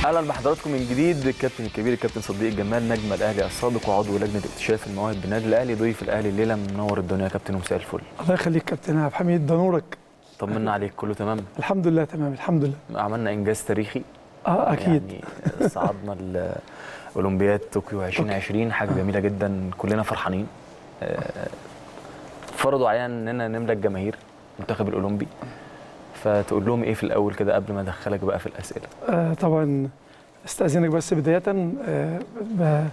اهلا بحضراتكم من جديد الكابتن الكبير الكابتن صديق الجمال نجم الاهلي السابق وعضو لجنه اكتشاف المواهب بالنادي الاهلي ضيف الاهلي الليله منور الدنيا يا كابتن مساء الفل الله يخليك كابتن عبد الحميد ده نورك طمنا عليك كله تمام الحمد لله تمام الحمد لله عملنا انجاز تاريخي اه اكيد يعني صعدنا الاولمبياد طوكيو 2020 حاجه جميله جدا كلنا فرحانين آه، فرضوا علينا اننا نملى الجماهير المنتخب الاولمبي فتقول لهم ايه في الاول كده قبل ما ادخلك بقى في الاسئله آه طبعا استاذنك بس بدايه آه ب-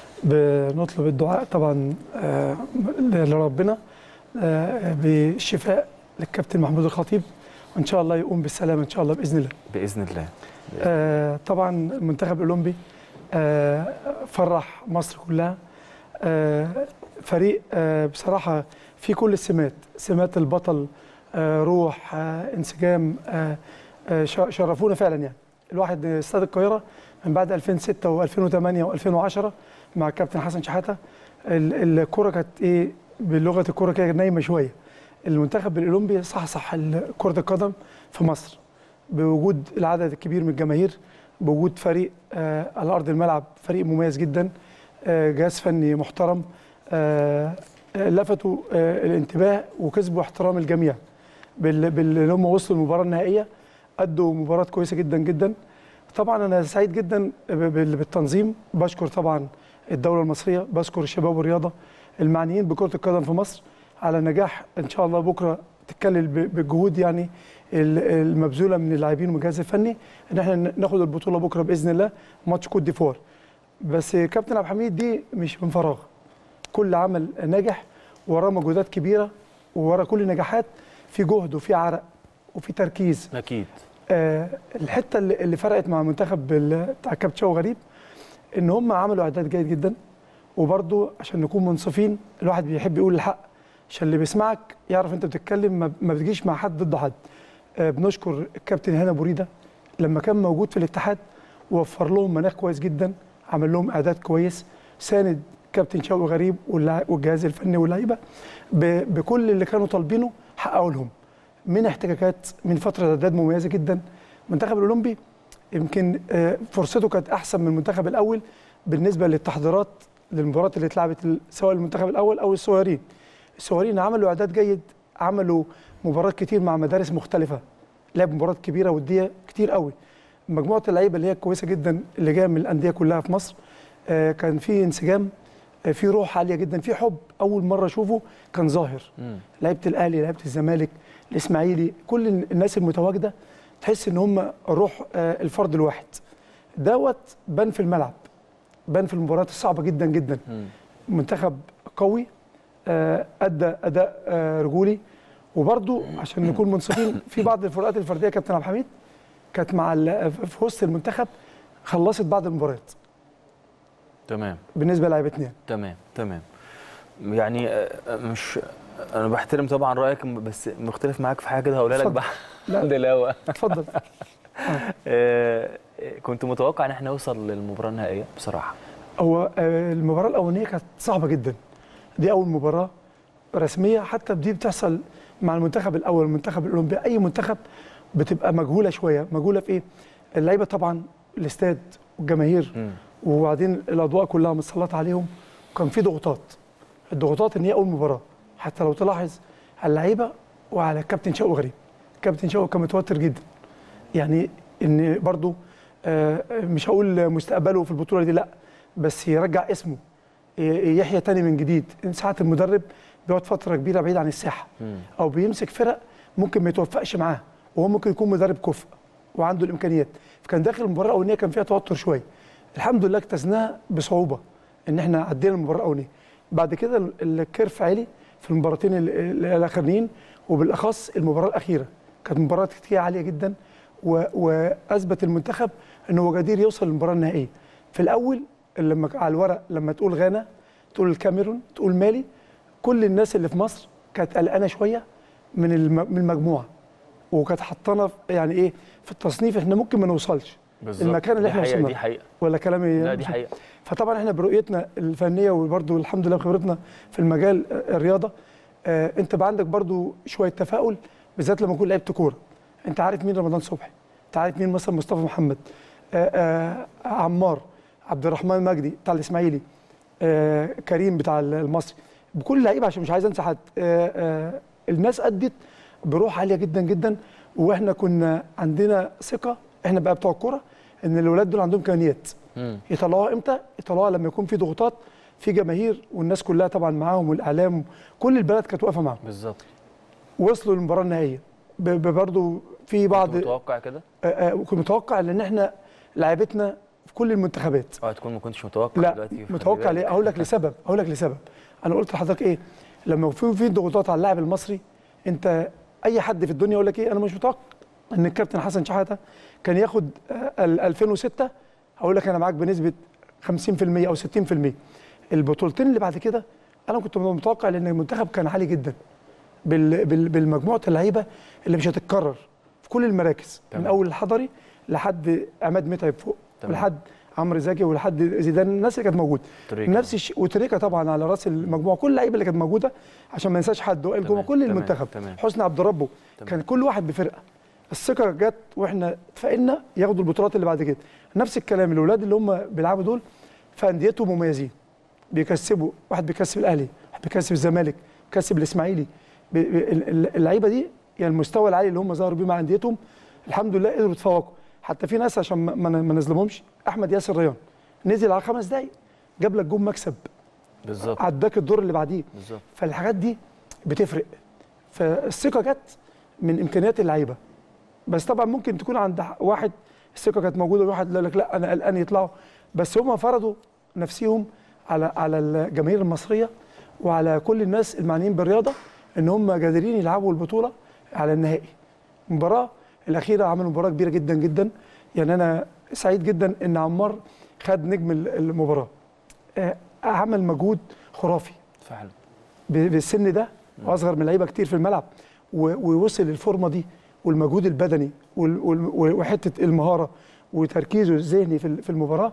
بنطلب الدعاء طبعا آه لربنا آه بالشفاء للكابتن محمود الخطيب وان شاء الله يقوم بالسلامه ان شاء الله باذن الله باذن الله آه طبعا المنتخب الاولمبي آه فرح مصر كلها آه فريق آه بصراحه في كل السمات سمات البطل آه روح آه انسجام آه آه ش- شرفونا فعلا يعني الواحد استاد القاهره من بعد 2006 و2008 و2010 مع الكابتن حسن شحاته ال- الكره كانت ايه بلغه الكره كده نايمه شويه المنتخب الاولمبي صحصح ال- كره القدم في مصر بوجود العدد الكبير من الجماهير بوجود فريق آه على ارض الملعب فريق مميز جدا آه جهاز فني محترم آه آه، لفتوا آه الانتباه وكسبوا احترام الجميع بال- بال- هم وصلوا المباراه النهائيه ادوا مباراه كويسه جدا جدا طبعا انا سعيد جدا ب- بال- بالتنظيم بشكر طبعا الدوله المصريه بشكر الشباب والرياضه المعنيين بكره القدم في مصر على نجاح ان شاء الله بكره تتكلل ب- بالجهود يعني ال- المبذوله من اللاعبين والجهاز الفني ان احنا ن- ناخد البطوله بكره باذن الله ماتش كوت ديفوار بس كابتن عبد الحميد دي مش من فراغ كل عمل ناجح وراه مجهودات كبيره وورا كل نجاحات في جهد وفي عرق وفي تركيز اكيد آه الحته اللي اللي فرقت مع المنتخب ال- بتاع كابتن شوقي غريب ان هم عملوا اعداد جيد جدا وبرضو عشان نكون منصفين الواحد بيحب يقول الحق عشان اللي بيسمعك يعرف انت بتتكلم ما ما بتجيش مع حد ضد حد آه بنشكر الكابتن هنا بوريده لما كان موجود في الاتحاد وفر لهم مناخ كويس جدا عمل لهم اعداد كويس ساند كابتن شوقي غريب واللع- والجهاز الفني واللعيبه ب- بكل اللي كانوا طالبينه حققوا لهم من احتكاكات من فتره اعداد مميزه جدا المنتخب الاولمبي يمكن آه، فرصته كانت احسن من المنتخب الاول بالنسبه للتحضيرات للمباريات اللي اتلعبت ال- سواء المنتخب الاول او الصغيرين الصغيرين عملوا اعداد جيد عملوا مباريات كتير مع مدارس مختلفه لعب مباريات كبيره وديه كتير قوي مجموعه اللعيبه اللي هي كويسه جدا اللي جايه من الانديه كلها في مصر آه، كان في انسجام آه، في روح عاليه جدا في حب اول مره اشوفه كان ظاهر مم. لعيبه الاهلي لعيبه الزمالك الاسماعيلي كل الناس المتواجده تحس ان هم روح آه، الفرد الواحد دوت بان في الملعب بان في المباريات الصعبه جدا جدا مم. منتخب قوي آه، ادى اداء آه، رجولي وبرده عشان نكون منصفين في بعض الفروقات الفرديه كابتن عبد الحميد كانت مع ال- في وسط المنتخب خلصت بعض المباريات تمام بالنسبه للاعيبتنا تمام تمام يعني آه، آه، مش انا بحترم طبعا رايك بس مختلف معاك في حاجه كده هقولها لك اتفضل. بعد لا. الهوا اتفضل آه، كنت متوقع ان احنا نوصل للمباراه النهائيه بصراحه هو آه، المباراه الاولانيه كانت صعبه جدا دي اول مباراه رسميه حتى دي بتحصل مع المنتخب الاول المنتخب الاولمبي اي منتخب بتبقى مجهوله شويه مجهوله في ايه اللعيبه طبعا الاستاد والجماهير مم. وبعدين الاضواء كلها متسلطه عليهم وكان في ضغوطات الضغوطات ان هي اول مباراه حتى لو تلاحظ على اللعيبه وعلى الكابتن شوقي غريب الكابتن شوقي كان متوتر جدا يعني ان برضو آه، مش هقول مستقبله في البطوله دي لا بس يرجع اسمه ي- يحيى تاني من جديد ساعات المدرب بيقعد فتره كبيره بعيد عن الساحه مم. او بيمسك فرق ممكن ما يتوفقش معاه وهو ممكن يكون مدرب كفء وعنده الامكانيات فكان داخل المباراه الاولانيه كان فيها توتر شويه الحمد لله اجتزناها بصعوبه ان احنا عدينا المباراه الاولانيه بعد كده ال- الكيرف عالي في المباراتين ال- ال- الاخرانيين وبالاخص المباراه الاخيره كانت مباراه كتير عاليه جدا و- واثبت المنتخب ان هو جدير يوصل للمباراه النهائيه في الاول لما على الورق لما تقول غانا تقول الكاميرون تقول مالي كل الناس اللي في مصر كانت قلقانه شويه من الم- من المجموعه وكانت حطانا في- يعني ايه في التصنيف احنا ممكن ما نوصلش بالظبط المكان اللي دي احنا حقيقة وصلنا دي له. حقيقه ولا كلامي لا دي حقيقه فطبعا احنا برؤيتنا الفنيه وبرده الحمد لله بخبرتنا في المجال آه، الرياضه آه انت بقى عندك برده شويه تفاؤل بالذات لما تكون لعبت كوره انت عارف مين رمضان صبحي انت عارف مين مثلا مصطفى محمد آه، آه، عمار عبد الرحمن مجدي بتاع الاسماعيلي آه، كريم بتاع المصري بكل لعيبه عشان مش عايز انسى حد آه، آه، الناس ادت بروح عاليه جدا جدا واحنا كنا عندنا ثقه احنا بقى بتوع الكوره ان الولاد دول عندهم امكانيات مم. يطلعوها امتى؟ يطلعوها لما يكون في ضغوطات في جماهير والناس كلها طبعا معاهم والاعلام كل البلد كانت واقفه معاهم بالظبط وصلوا للمباراه النهائيه ب- ب- برضه في بعض كنت متوقع كده آه، آه، كنت متوقع لان احنا لعيبتنا في كل المنتخبات اه تكون ما كنتش متوقع لا دلوقتي خلي متوقع بالك. ليه اقول لك لسبب اقول لك لسبب انا قلت لحضرتك ايه لما في في ضغوطات على اللاعب المصري انت اي حد في الدنيا يقول لك ايه انا مش متوقع ان الكابتن حسن شحاته كان ياخد آه، ال 2006 هقول لك انا معاك بنسبه 50% او 60% البطولتين اللي بعد كده انا كنت متوقع لان المنتخب كان عالي جدا بال بال بالمجموعه اللعيبه اللي مش هتتكرر في كل المراكز من تمام. اول الحضري لحد عماد متعب فوق تمام. ولحد عمرو زكي ولحد زيدان الناس اللي كانت موجوده تريكة. نفس الشيء وتريكا طبعا على راس المجموعه كل اللعيبه اللي كانت موجوده عشان ما ننساش حد وائل جمعه تمام، كل تمام، المنتخب تمام. حسني عبد ربه تمام. كان كل واحد بفرقه الثقه جت واحنا اتفقنا ياخدوا البطولات اللي بعد كده نفس الكلام الاولاد اللي هم بيلعبوا دول في انديتهم مميزين بيكسبوا واحد بيكسب الاهلي واحد بيكسب الزمالك بيكسب الاسماعيلي بي- بي- ال- ال- اللعيبه دي يعني المستوى العالي اللي هم ظهروا بيه مع انديتهم الحمد لله قدروا يتفوقوا حتى في ناس عشان ما- ما ما نظلمهمش احمد ياسر ريان نزل على خمس دقايق جاب لك جون مكسب بالظبط عداك الدور اللي بعديه بالظبط فالحاجات دي بتفرق فالثقه جت من امكانيات اللعيبه بس طبعا ممكن تكون عند واحد الثقه كانت موجوده وواحد قال لك لا انا قلقان يطلعوا بس هم فرضوا نفسهم على على الجماهير المصريه وعلى كل الناس المعنيين بالرياضه ان هم قادرين يلعبوا البطوله على النهائي المباراه الاخيره عملوا مباراه كبيره جدا جدا يعني انا سعيد جدا ان عمار خد نجم المباراه آه، عمل مجهود خرافي فعلا ب- بالسن ده واصغر من لعيبه كتير في الملعب و- ووصل للفورمه دي والمجهود البدني وال- وال- وحته المهاره وتركيزه الذهني في ال- في المباراه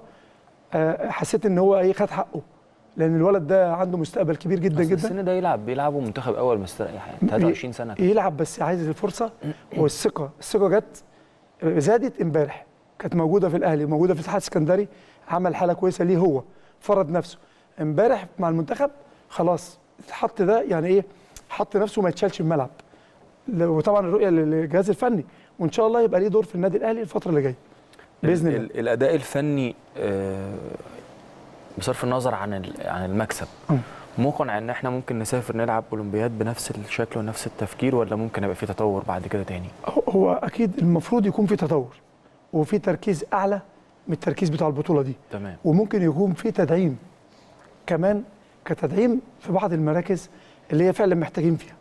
آه، حسيت ان هو ايه خد حقه لان الولد ده عنده مستقبل كبير جدا بس جدا السن ده يلعب بيلعبوا منتخب اول مستريح يعني 23 سنه كده. يلعب بس عايز الفرصه والثقه الثقه جت زادت امبارح كانت موجوده في الاهلي موجوده في الاتحاد السكندري عمل حاله كويسه ليه هو فرض نفسه امبارح مع المنتخب خلاص اتحط ده يعني ايه حط نفسه ما يتشالش في الملعب ل- وطبعا الرؤيه للجهاز الفني وان شاء الله يبقى ليه دور في النادي الاهلي الفتره اللي جايه باذن ال- الله ال- الاداء الفني آه، بصرف النظر عن ال- عن المكسب مم. مقنع ان احنا ممكن نسافر نلعب اولمبياد بنفس الشكل ونفس التفكير ولا ممكن يبقى في تطور بعد كده تاني هو- هو اكيد المفروض يكون في تطور وفي تركيز اعلى من التركيز بتاع البطوله دي تمام وممكن يكون في تدعيم كمان كتدعيم في بعض المراكز اللي هي فعلا محتاجين فيها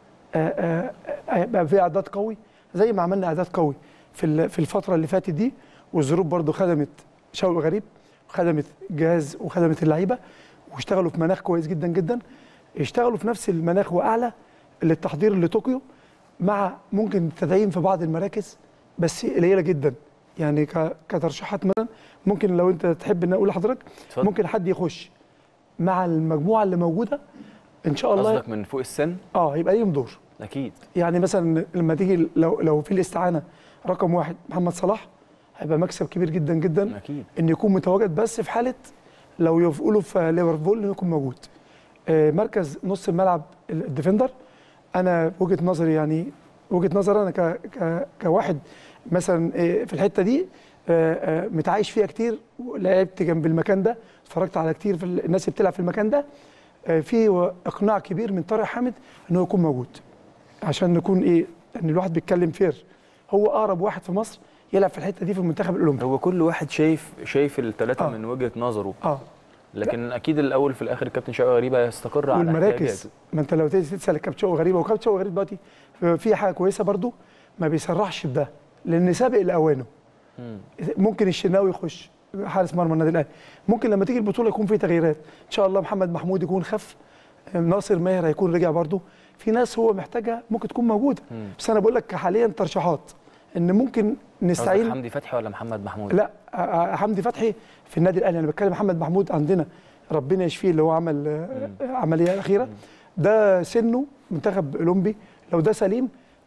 آه، آه، يبقى في اعداد قوي زي ما عملنا اعداد قوي في ال- في الفتره اللي فاتت دي والظروف برضو خدمت شوقي غريب وخدمت جهاز وخدمت اللعيبه واشتغلوا في مناخ كويس جدا جدا اشتغلوا في نفس المناخ واعلى للتحضير لطوكيو مع ممكن تدعيم في بعض المراكز بس قليله جدا يعني ك- كترشيحات مثلا ممكن لو انت تحب ان اقول لحضرتك اتفضل. ممكن حد يخش مع المجموعه اللي موجوده ان شاء الله قصدك من فوق السن اه يبقى ليهم دور اكيد يعني مثلا لما تيجي لو لو في الاستعانه رقم واحد محمد صلاح هيبقى مكسب كبير جدا جدا اكيد ان يكون متواجد بس في حاله لو يقولوا في ليفربول انه يكون موجود آه، مركز نص الملعب الديفندر انا وجهه نظري يعني وجهه نظري انا ك ك كواحد مثلا آه، في الحته دي آه، آه، متعايش فيها كتير ولعبت جنب المكان ده اتفرجت على كتير في ال- الناس اللي بتلعب في المكان ده آه، في اقناع كبير من طارق حامد انه يكون موجود عشان نكون ايه ان الواحد بيتكلم فير هو اقرب واحد في مصر يلعب في الحته دي في المنتخب الاولمبي هو كل واحد شايف شايف الثلاثه آه. من وجهه نظره اه لكن اكيد الاول في الاخر الكابتن شوقي غريبه يستقر على والمراكز احتياجاته. ما انت لو تيجي تسال الكابتن شوقي غريبه وكابتن شوقي غريب دلوقتي في حاجه كويسه برضو ما بيسرحش بده لان سابق لاوانه مم. ممكن الشناوي يخش حارس مرمى النادي الاهلي ممكن لما تيجي البطوله يكون في تغييرات ان شاء الله محمد محمود يكون خف ناصر ماهر هيكون رجع برضو في ناس هو محتاجها ممكن تكون موجوده مم. بس انا بقول لك حاليا ترشيحات ان ممكن قصدك نستعين حمدي فتحي ولا محمد محمود لا آه، آه، حمدي فتحي في النادي الاهلي انا بتكلم محمد محمود عندنا ربنا يشفيه اللي هو عمل آه، عمليه الاخيره ده سنه منتخب اولمبي لو ده سليم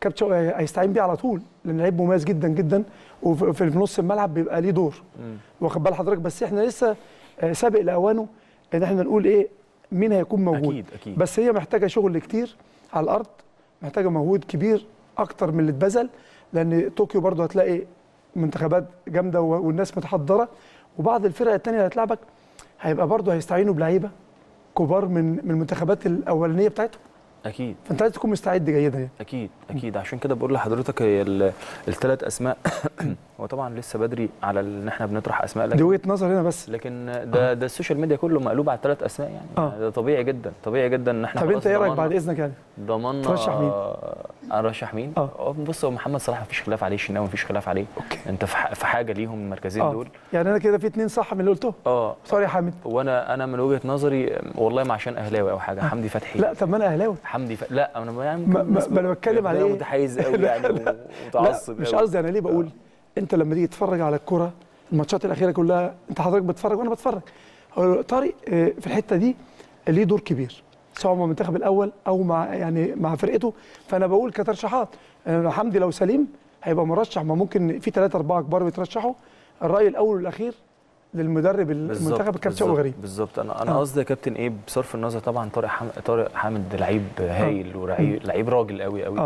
كابتن هيستعين بيه على طول لان لعيب مميز جدا جدا وفي في نص الملعب بيبقى ليه دور مم. واخد بال حضرتك بس احنا لسه آه، سابق لاوانه ان احنا نقول ايه مين هيكون موجود اكيد اكيد بس هي محتاجه شغل كتير على الارض محتاجه مجهود كبير اكتر من اللي اتبذل لان طوكيو برضه هتلاقي منتخبات جامده و- والناس متحضره وبعض الفرق الثانيه اللي هتلعبك هيبقى برضه هيستعينوا بلعيبه كبار من من المنتخبات الاولانيه بتاعتهم اكيد فانت لازم تكون مستعد جيدا يعني اكيد اكيد عشان كده بقول لحضرتك هي الثلاث اسماء هو طبعا لسه بدري على ان احنا بنطرح اسماء دي لكن وجهه نظر هنا بس لكن ده ده السوشيال ميديا كله مقلوب على الثلاث اسماء يعني آه. ده طبيعي جدا طبيعي جدا ان احنا طب خلاص انت ايه رايك ضمننا- بعد اذنك يعني ضمننا ترشح مين؟ ارشح مين؟ آه. اه بص هو محمد صلاح مفيش خلاف عليه الشناوي مفيش خلاف عليه اوكي انت في ح- في حاجه ليهم المركزين اه دول يعني انا كده في اتنين صح من اللي قلته اه سوري يا حامد وانا انا من وجهه نظري والله ما عشان اهلاوي او حاجه حمدي فتحي لا طب ما انا اهلاوي حمدي ف... لا انا يعني ما- الناس ما- ما أنا بتكلم على بتبقى إيه؟ متحيز قوي لا، يعني لا. ومتعصب لا مش قوي. قصدي انا ليه بقول انت لما تيجي تتفرج على الكوره الماتشات الاخيره كلها انت حضرتك بتتفرج وانا بتفرج هو طارق آه، في الحته دي ليه دور كبير سواء مع المنتخب الاول او مع يعني مع فرقته فانا بقول كترشيحات آه، حمدي لو سليم هيبقى مرشح ما ممكن في ثلاثه اربعه كبار بيترشحوا الراي الاول والاخير للمدرب بالظبط، المنتخب الكابتن بالظبط، غريب بالظبط انا انا آه. قصدي يا كابتن ايه بصرف النظر طبعا طارق حامد طارق حامد لعيب هايل ولعيب لعيب راجل قوي قوي اه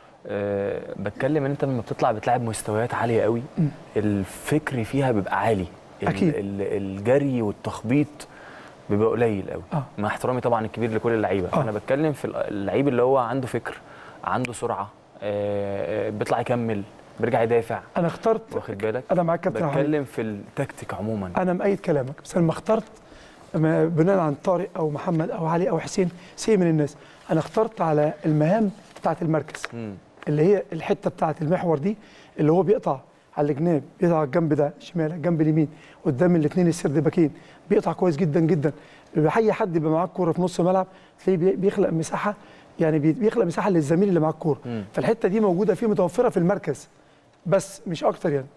أه بتكلم ان انت لما بتطلع بتلعب مستويات عاليه قوي مم. الفكر فيها بيبقى عالي ال- أكيد. ال- الجري والتخبيط بيبقى قليل قوي آه. مع احترامي طبعا الكبير لكل اللعيبه آه. انا بتكلم في اللعيب اللي هو عنده فكر عنده سرعه أه آه، بيطلع يكمل بيرجع يدافع انا اخترت واخد بالك انا معاك كابتن حمدي بتكلم في التكتيك عموما انا مأيد كلامك بس انا لما اخترت ما- بناء عن طارق او محمد او علي او حسين سي من الناس انا اخترت على المهام بتاعه المركز مم. اللي هي الحته بتاعه المحور دي اللي هو بيقطع على الجناب بيقطع على الجنب ده شمال الجنب اليمين قدام الاثنين السرد باكين بيقطع كويس جدا جدا بيبقى اي حد يبقى معاه الكوره في نص الملعب تلاقيه بي- بيخلق مساحه يعني بي- بيخلق مساحه للزميل اللي معاه الكوره مم. فالحته دي موجوده فيه متوفره في المركز بس مش اكتر يعني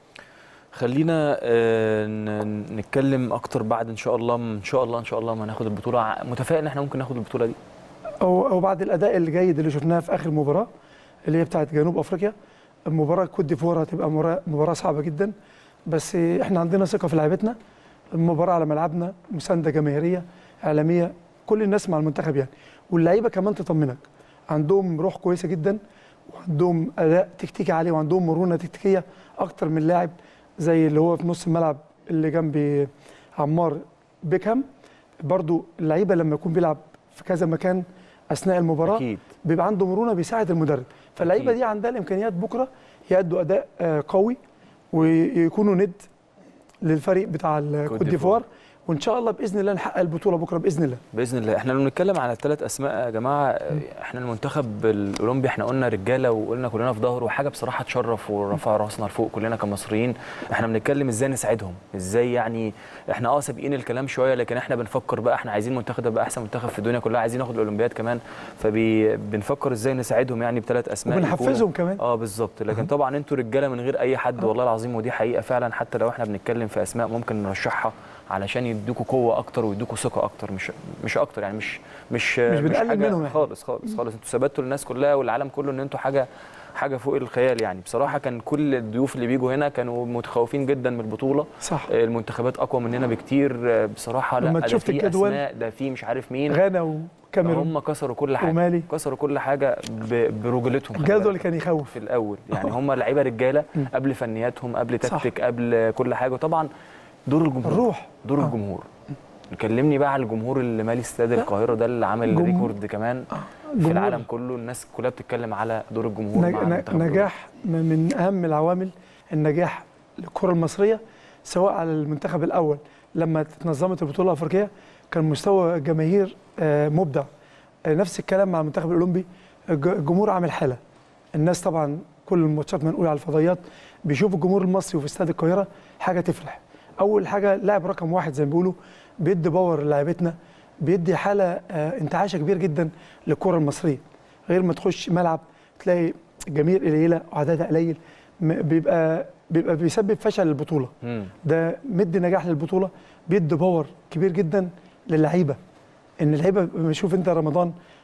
خلينا آه، ن- نتكلم اكتر بعد ان شاء الله ان شاء الله ان شاء الله ما ناخد البطوله ع- متفائل ان احنا ممكن ناخد البطوله دي او او بعد الاداء الجيد اللي شفناه في اخر مباراه اللي هي بتاعت جنوب افريقيا المباراه كوت ديفوار هتبقى مرا- مباراه صعبه جدا بس احنا عندنا ثقه في لعيبتنا المباراه على ملعبنا مسانده جماهيريه اعلاميه كل الناس مع المنتخب يعني واللعيبه كمان تطمنك عندهم روح كويسه جدا وعندهم اداء تكتيكي عالي وعندهم مرونه تكتيكيه اكتر من لاعب زي اللي هو في نص الملعب اللي جنب عمار بيكهام برضو اللعيبه لما يكون بيلعب في كذا مكان اثناء المباراه اكيد بيبقى عنده مرونه بيساعد المدرب فاللعيبه أكيد. دي عندها الامكانيات بكره يأدوا اداء آه، قوي ويكونوا ند للفريق بتاع الكوت ديفوار. ديفوار وان شاء الله باذن الله نحقق البطوله بكره باذن الله باذن الله احنا لو بنتكلم على الثلاث اسماء يا جماعه آه، احنا المنتخب الاولمبي احنا قلنا رجاله وقلنا كلنا في ظهره وحاجه بصراحه تشرف ورفع راسنا لفوق كلنا كمصريين احنا بنتكلم ازاي نساعدهم ازاي يعني احنا اه سابقين الكلام شويه لكن احنا بنفكر بقى احنا عايزين منتخب يبقى احسن منتخب في الدنيا كلها عايزين ناخد الاولمبياد كمان فبنفكر ازاي نساعدهم يعني بثلاث اسماء يكونوا- وبنحفزهم كمان اه بالظبط لكن طبعا انتوا رجاله من غير اي حد والله العظيم ودي حقيقه فعلا حتى لو احنا بنتكلم في اسماء ممكن نرشحها علشان يدوكوا قوه اكتر ويدوكوا ثقه اكتر مش مش اكتر يعني مش مش مش بنقلل حاجة منهم يعني. خالص خالص خالص انتوا ثبتوا للناس كلها والعالم كله ان انتوا حاجه حاجه فوق الخيال يعني بصراحه كان كل الضيوف اللي بيجوا هنا كانوا متخوفين جدا من البطوله صح آه، المنتخبات اقوى مننا بكتير آه، بصراحه لا لما ده تشوف في الجدول، اسماء ده في مش عارف مين غانا وكاميرون هم كسروا كل حاجه ومالي. كسروا كل حاجه ب- برجولتهم خلي الجدول بالك. كان يخوف في الاول يعني هم لعيبه رجاله مم. قبل فنياتهم قبل صح. تكتيك قبل كل حاجه وطبعا دور الجمهور الروح دور آه. الجمهور كلمني بقى على الجمهور اللي مالي استاد لا. القاهره ده اللي عامل جمهور. ريكورد كمان في جمهور. العالم كله الناس كلها بتتكلم على دور الجمهور نج- مع ن- المنتخب نجاح م- من اهم العوامل النجاح للكره المصريه سواء على المنتخب الاول لما تنظمت البطوله الافريقيه كان مستوى جماهير آه، مبدع آه، نفس الكلام مع المنتخب الاولمبي الج- الجمهور عامل حاله الناس طبعا كل الماتشات منقول على الفضائيات بيشوفوا الجمهور المصري وفي استاد القاهره حاجه تفرح اول حاجه لاعب رقم واحد زي ما بيقولوا بيدي باور لعيبتنا بيدي حاله آه، انتعاشه كبير جدا للكره المصريه غير ما تخش ملعب تلاقي جماهير قليله وعددها قليل م- بيبقى بيبقى بيسبب فشل للبطوله مم. ده مدي نجاح للبطوله بيدي باور كبير جدا للعيبه ان اللعيبه بشوف انت رمضان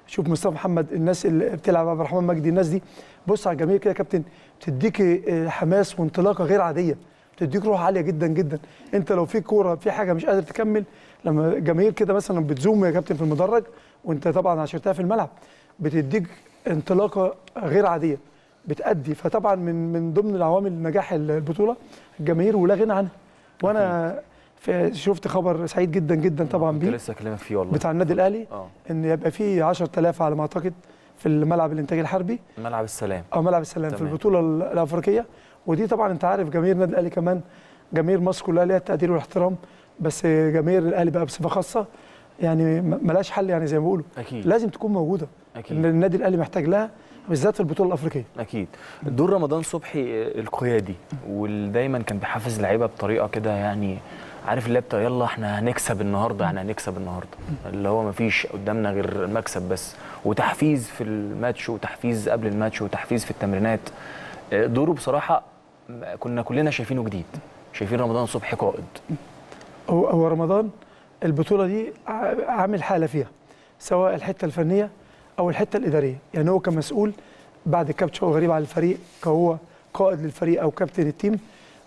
شوف مصطفى محمد الناس اللي بتلعب عبد الرحمن مجدي الناس دي بص على الجماهير كده يا كابتن بتديك آه، حماس وانطلاقه غير عاديه بتديك روح عاليه جدا جدا انت لو في كوره في حاجه مش قادر تكمل لما الجماهير كده مثلا بتزوم يا كابتن في المدرج وانت طبعا عشرتها في الملعب بتديك انطلاقه غير عاديه بتأدي فطبعا من من ضمن العوامل نجاح البطوله الجماهير ولا غنى عنها وانا في- شفت خبر سعيد جدا جدا طبعا كنت بيه لسه اكلمك فيه والله بتاع النادي الاهلي اه ان يبقى فيه 10000 على ما اعتقد في الملعب الانتاج الحربي ملعب السلام او ملعب السلام في تمام. البطوله ال- الافريقيه ودي طبعا انت عارف جماهير النادي الاهلي كمان جماهير مصر كلها ليها التقدير والاحترام بس جماهير الاهلي بقى بصفه خاصه يعني م- ملهاش حل يعني زي ما بيقولوا اكيد لازم تكون موجوده ان اكيد النادي الاهلي محتاج لها بالذات في البطوله الافريقيه اكيد دور رمضان صبحي القيادي واللي دايما كان بيحفز اللعيبه بطريقه كده يعني عارف اللي هي بتاع يلا احنا هنكسب النهارده يعني هنكسب النهارده اللي هو مفيش قدامنا غير المكسب بس وتحفيز في الماتش وتحفيز قبل الماتش وتحفيز في التمرينات آه، دوره بصراحه م- كنا كلنا شايفينه جديد شايفين رمضان صبحي قائد هو هو رمضان البطوله دي ع- عامل حاله فيها سواء الحته الفنيه او الحته الاداريه يعني هو كمسؤول بعد كابتن شوقي غريب على الفريق كهو قائد للفريق او كابتن التيم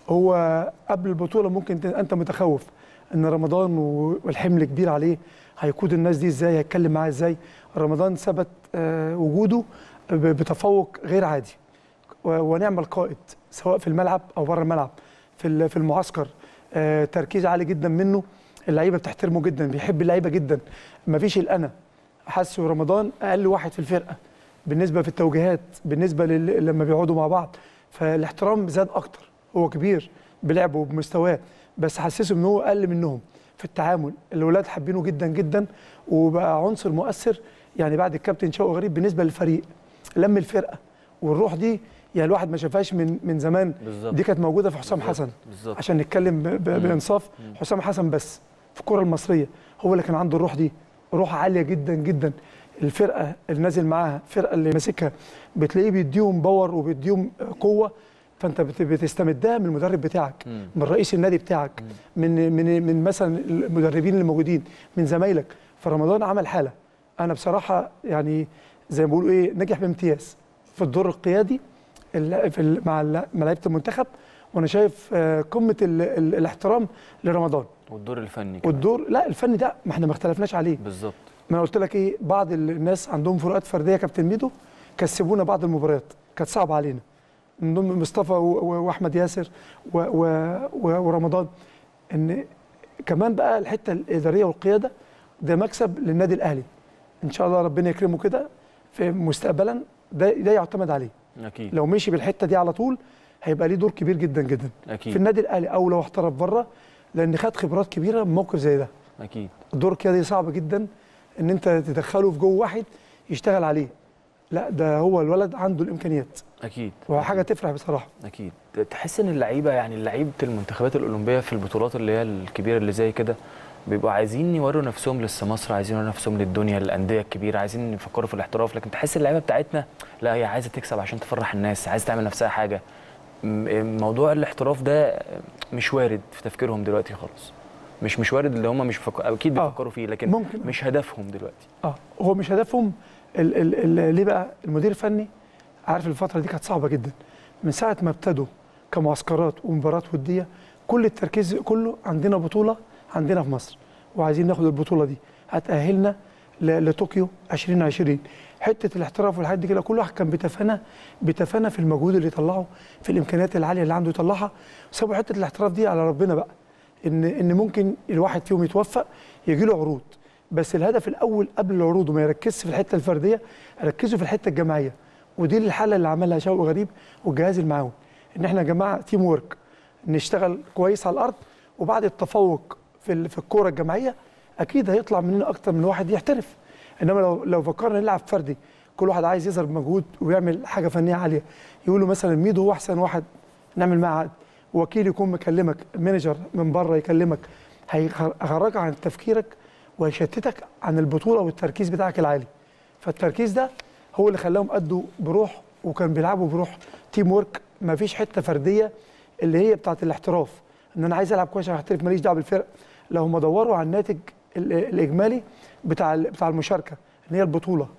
هو قبل البطوله ممكن ت- انت متخوف ان رمضان و- والحمل كبير عليه هيقود الناس دي ازاي هيتكلم معاها ازاي رمضان ثبت آه، وجوده ب- بتفوق غير عادي و- ونعم القائد سواء في الملعب او بره الملعب في ال- في المعسكر آه، تركيز عالي جدا منه اللعيبه بتحترمه جدا بيحب اللعيبه جدا مفيش الانا حاسه رمضان اقل واحد في الفرقه بالنسبه في التوجيهات بالنسبه لل... لما بيقعدوا مع بعض فالاحترام زاد اكتر هو كبير بلعبه وبمستواه بس حسسه ان هو اقل منهم في التعامل الاولاد حابينه جدا جدا وبقى عنصر مؤثر يعني بعد الكابتن شوقي غريب بالنسبه للفريق لم الفرقه والروح دي يعني الواحد ما شافهاش من من زمان بالظبط دي كانت موجوده في حسام بالظبط. حسن بالظبط عشان نتكلم ب- ب- بانصاف حسام حسن بس في الكره المصريه هو اللي كان عنده الروح دي روح عاليه جدا جدا الفرقه اللي نازل معاها الفرقه اللي ماسكها بتلاقيه بيديهم باور وبيديهم قوه فانت بت- بتستمدها من المدرب بتاعك مم. من رئيس النادي بتاعك من من من مثلا المدربين اللي موجودين من زمايلك فرمضان عمل حاله انا بصراحه يعني زي ما بيقولوا ايه نجح بامتياز في الدور القيادي ال- في ال- مع ال- مع لعيبه المنتخب وانا شايف آه، قمه ال ال الاحترام لرمضان والدور الفني كمان. والدور لا الفن ده ما احنا ما اختلفناش عليه بالظبط ما انا قلت لك ايه بعض الناس عندهم فروقات فرديه كابتن ميدو كسبونا بعض المباريات كانت صعبه علينا من ضمن مصطفى و- و- واحمد ياسر و و و ورمضان ان كمان بقى الحته الاداريه والقياده ده مكسب للنادي الاهلي ان شاء الله ربنا يكرمه كده في مستقبلا ده ده يعتمد عليه اكيد لو مشي بالحته دي على طول هيبقى ليه دور كبير جدا جدا في اكيد النادي الاهلي او لو احترف بره لان خد خبرات كبيره من موقف زي ده اكيد الدور القيادي صعب جدا ان انت تدخله في جو واحد يشتغل عليه لا ده هو الولد عنده الامكانيات اكيد وحاجه تفرح بصراحه اكيد تحس ان اللعيبه يعني لعيبه المنتخبات الاولمبيه في البطولات اللي هي الكبيره اللي زي كده بيبقوا عايزين يوروا نفسهم لسه مصر عايزين يوروا نفسهم للدنيا للانديه الكبيره عايزين يفكروا في الاحتراف لكن تحس اللعيبه بتاعتنا لا هي عايزه تكسب عشان تفرح الناس عايزه تعمل نفسها حاجه م- موضوع الاحتراف ده مش وارد في تفكيرهم دلوقتي خالص مش مش وارد اللي هم مش فك... اكيد آه. بيفكروا فيه لكن ممكن. مش هدفهم دلوقتي اه هو مش هدفهم ال ال ال ليه بقى المدير الفني عارف الفتره دي كانت صعبه جدا من ساعه ما ابتدوا كمعسكرات ومباريات وديه كل التركيز كله عندنا بطوله عندنا في مصر وعايزين ناخد البطوله دي هتاهلنا ل- لطوكيو 2020 حته الاحتراف والحاجات دي كده كل واحد كان بيتفانى بيتفانى في المجهود اللي يطلعه في الامكانيات العاليه اللي عنده يطلعها سابوا حته الاحتراف دي على ربنا بقى ان ان ممكن الواحد فيهم يتوفق يجي له عروض بس الهدف الاول قبل العروض وما يركزش في الحته الفرديه ركزوا في الحته الجماعيه ودي الحاله اللي عملها شوقي غريب والجهاز المعاون ان احنا يا جماعه تيم ورك نشتغل كويس على الارض وبعد التفوق في ال- في الكوره الجماعيه اكيد هيطلع مننا اكتر من واحد يحترف انما لو لو فكرنا نلعب فردي كل واحد عايز يظهر بمجهود ويعمل حاجه فنيه عاليه يقولوا مثلا ميدو هو احسن واحد نعمل معاه عقد وكيل يكون مكلمك مانجر من بره يكلمك هيخرجك عن تفكيرك ويشتتك عن البطوله والتركيز بتاعك العالي فالتركيز ده هو اللي خلاهم ادوا بروح وكان بيلعبوا بروح تيم ورك ما فيش حته فرديه اللي هي بتاعه الاحتراف ان انا عايز العب كويس عشان احترف ماليش دعوه بالفرق لو هم دوروا على الناتج ال- الاجمالي بتاع ال- بتاع المشاركه ان هي البطوله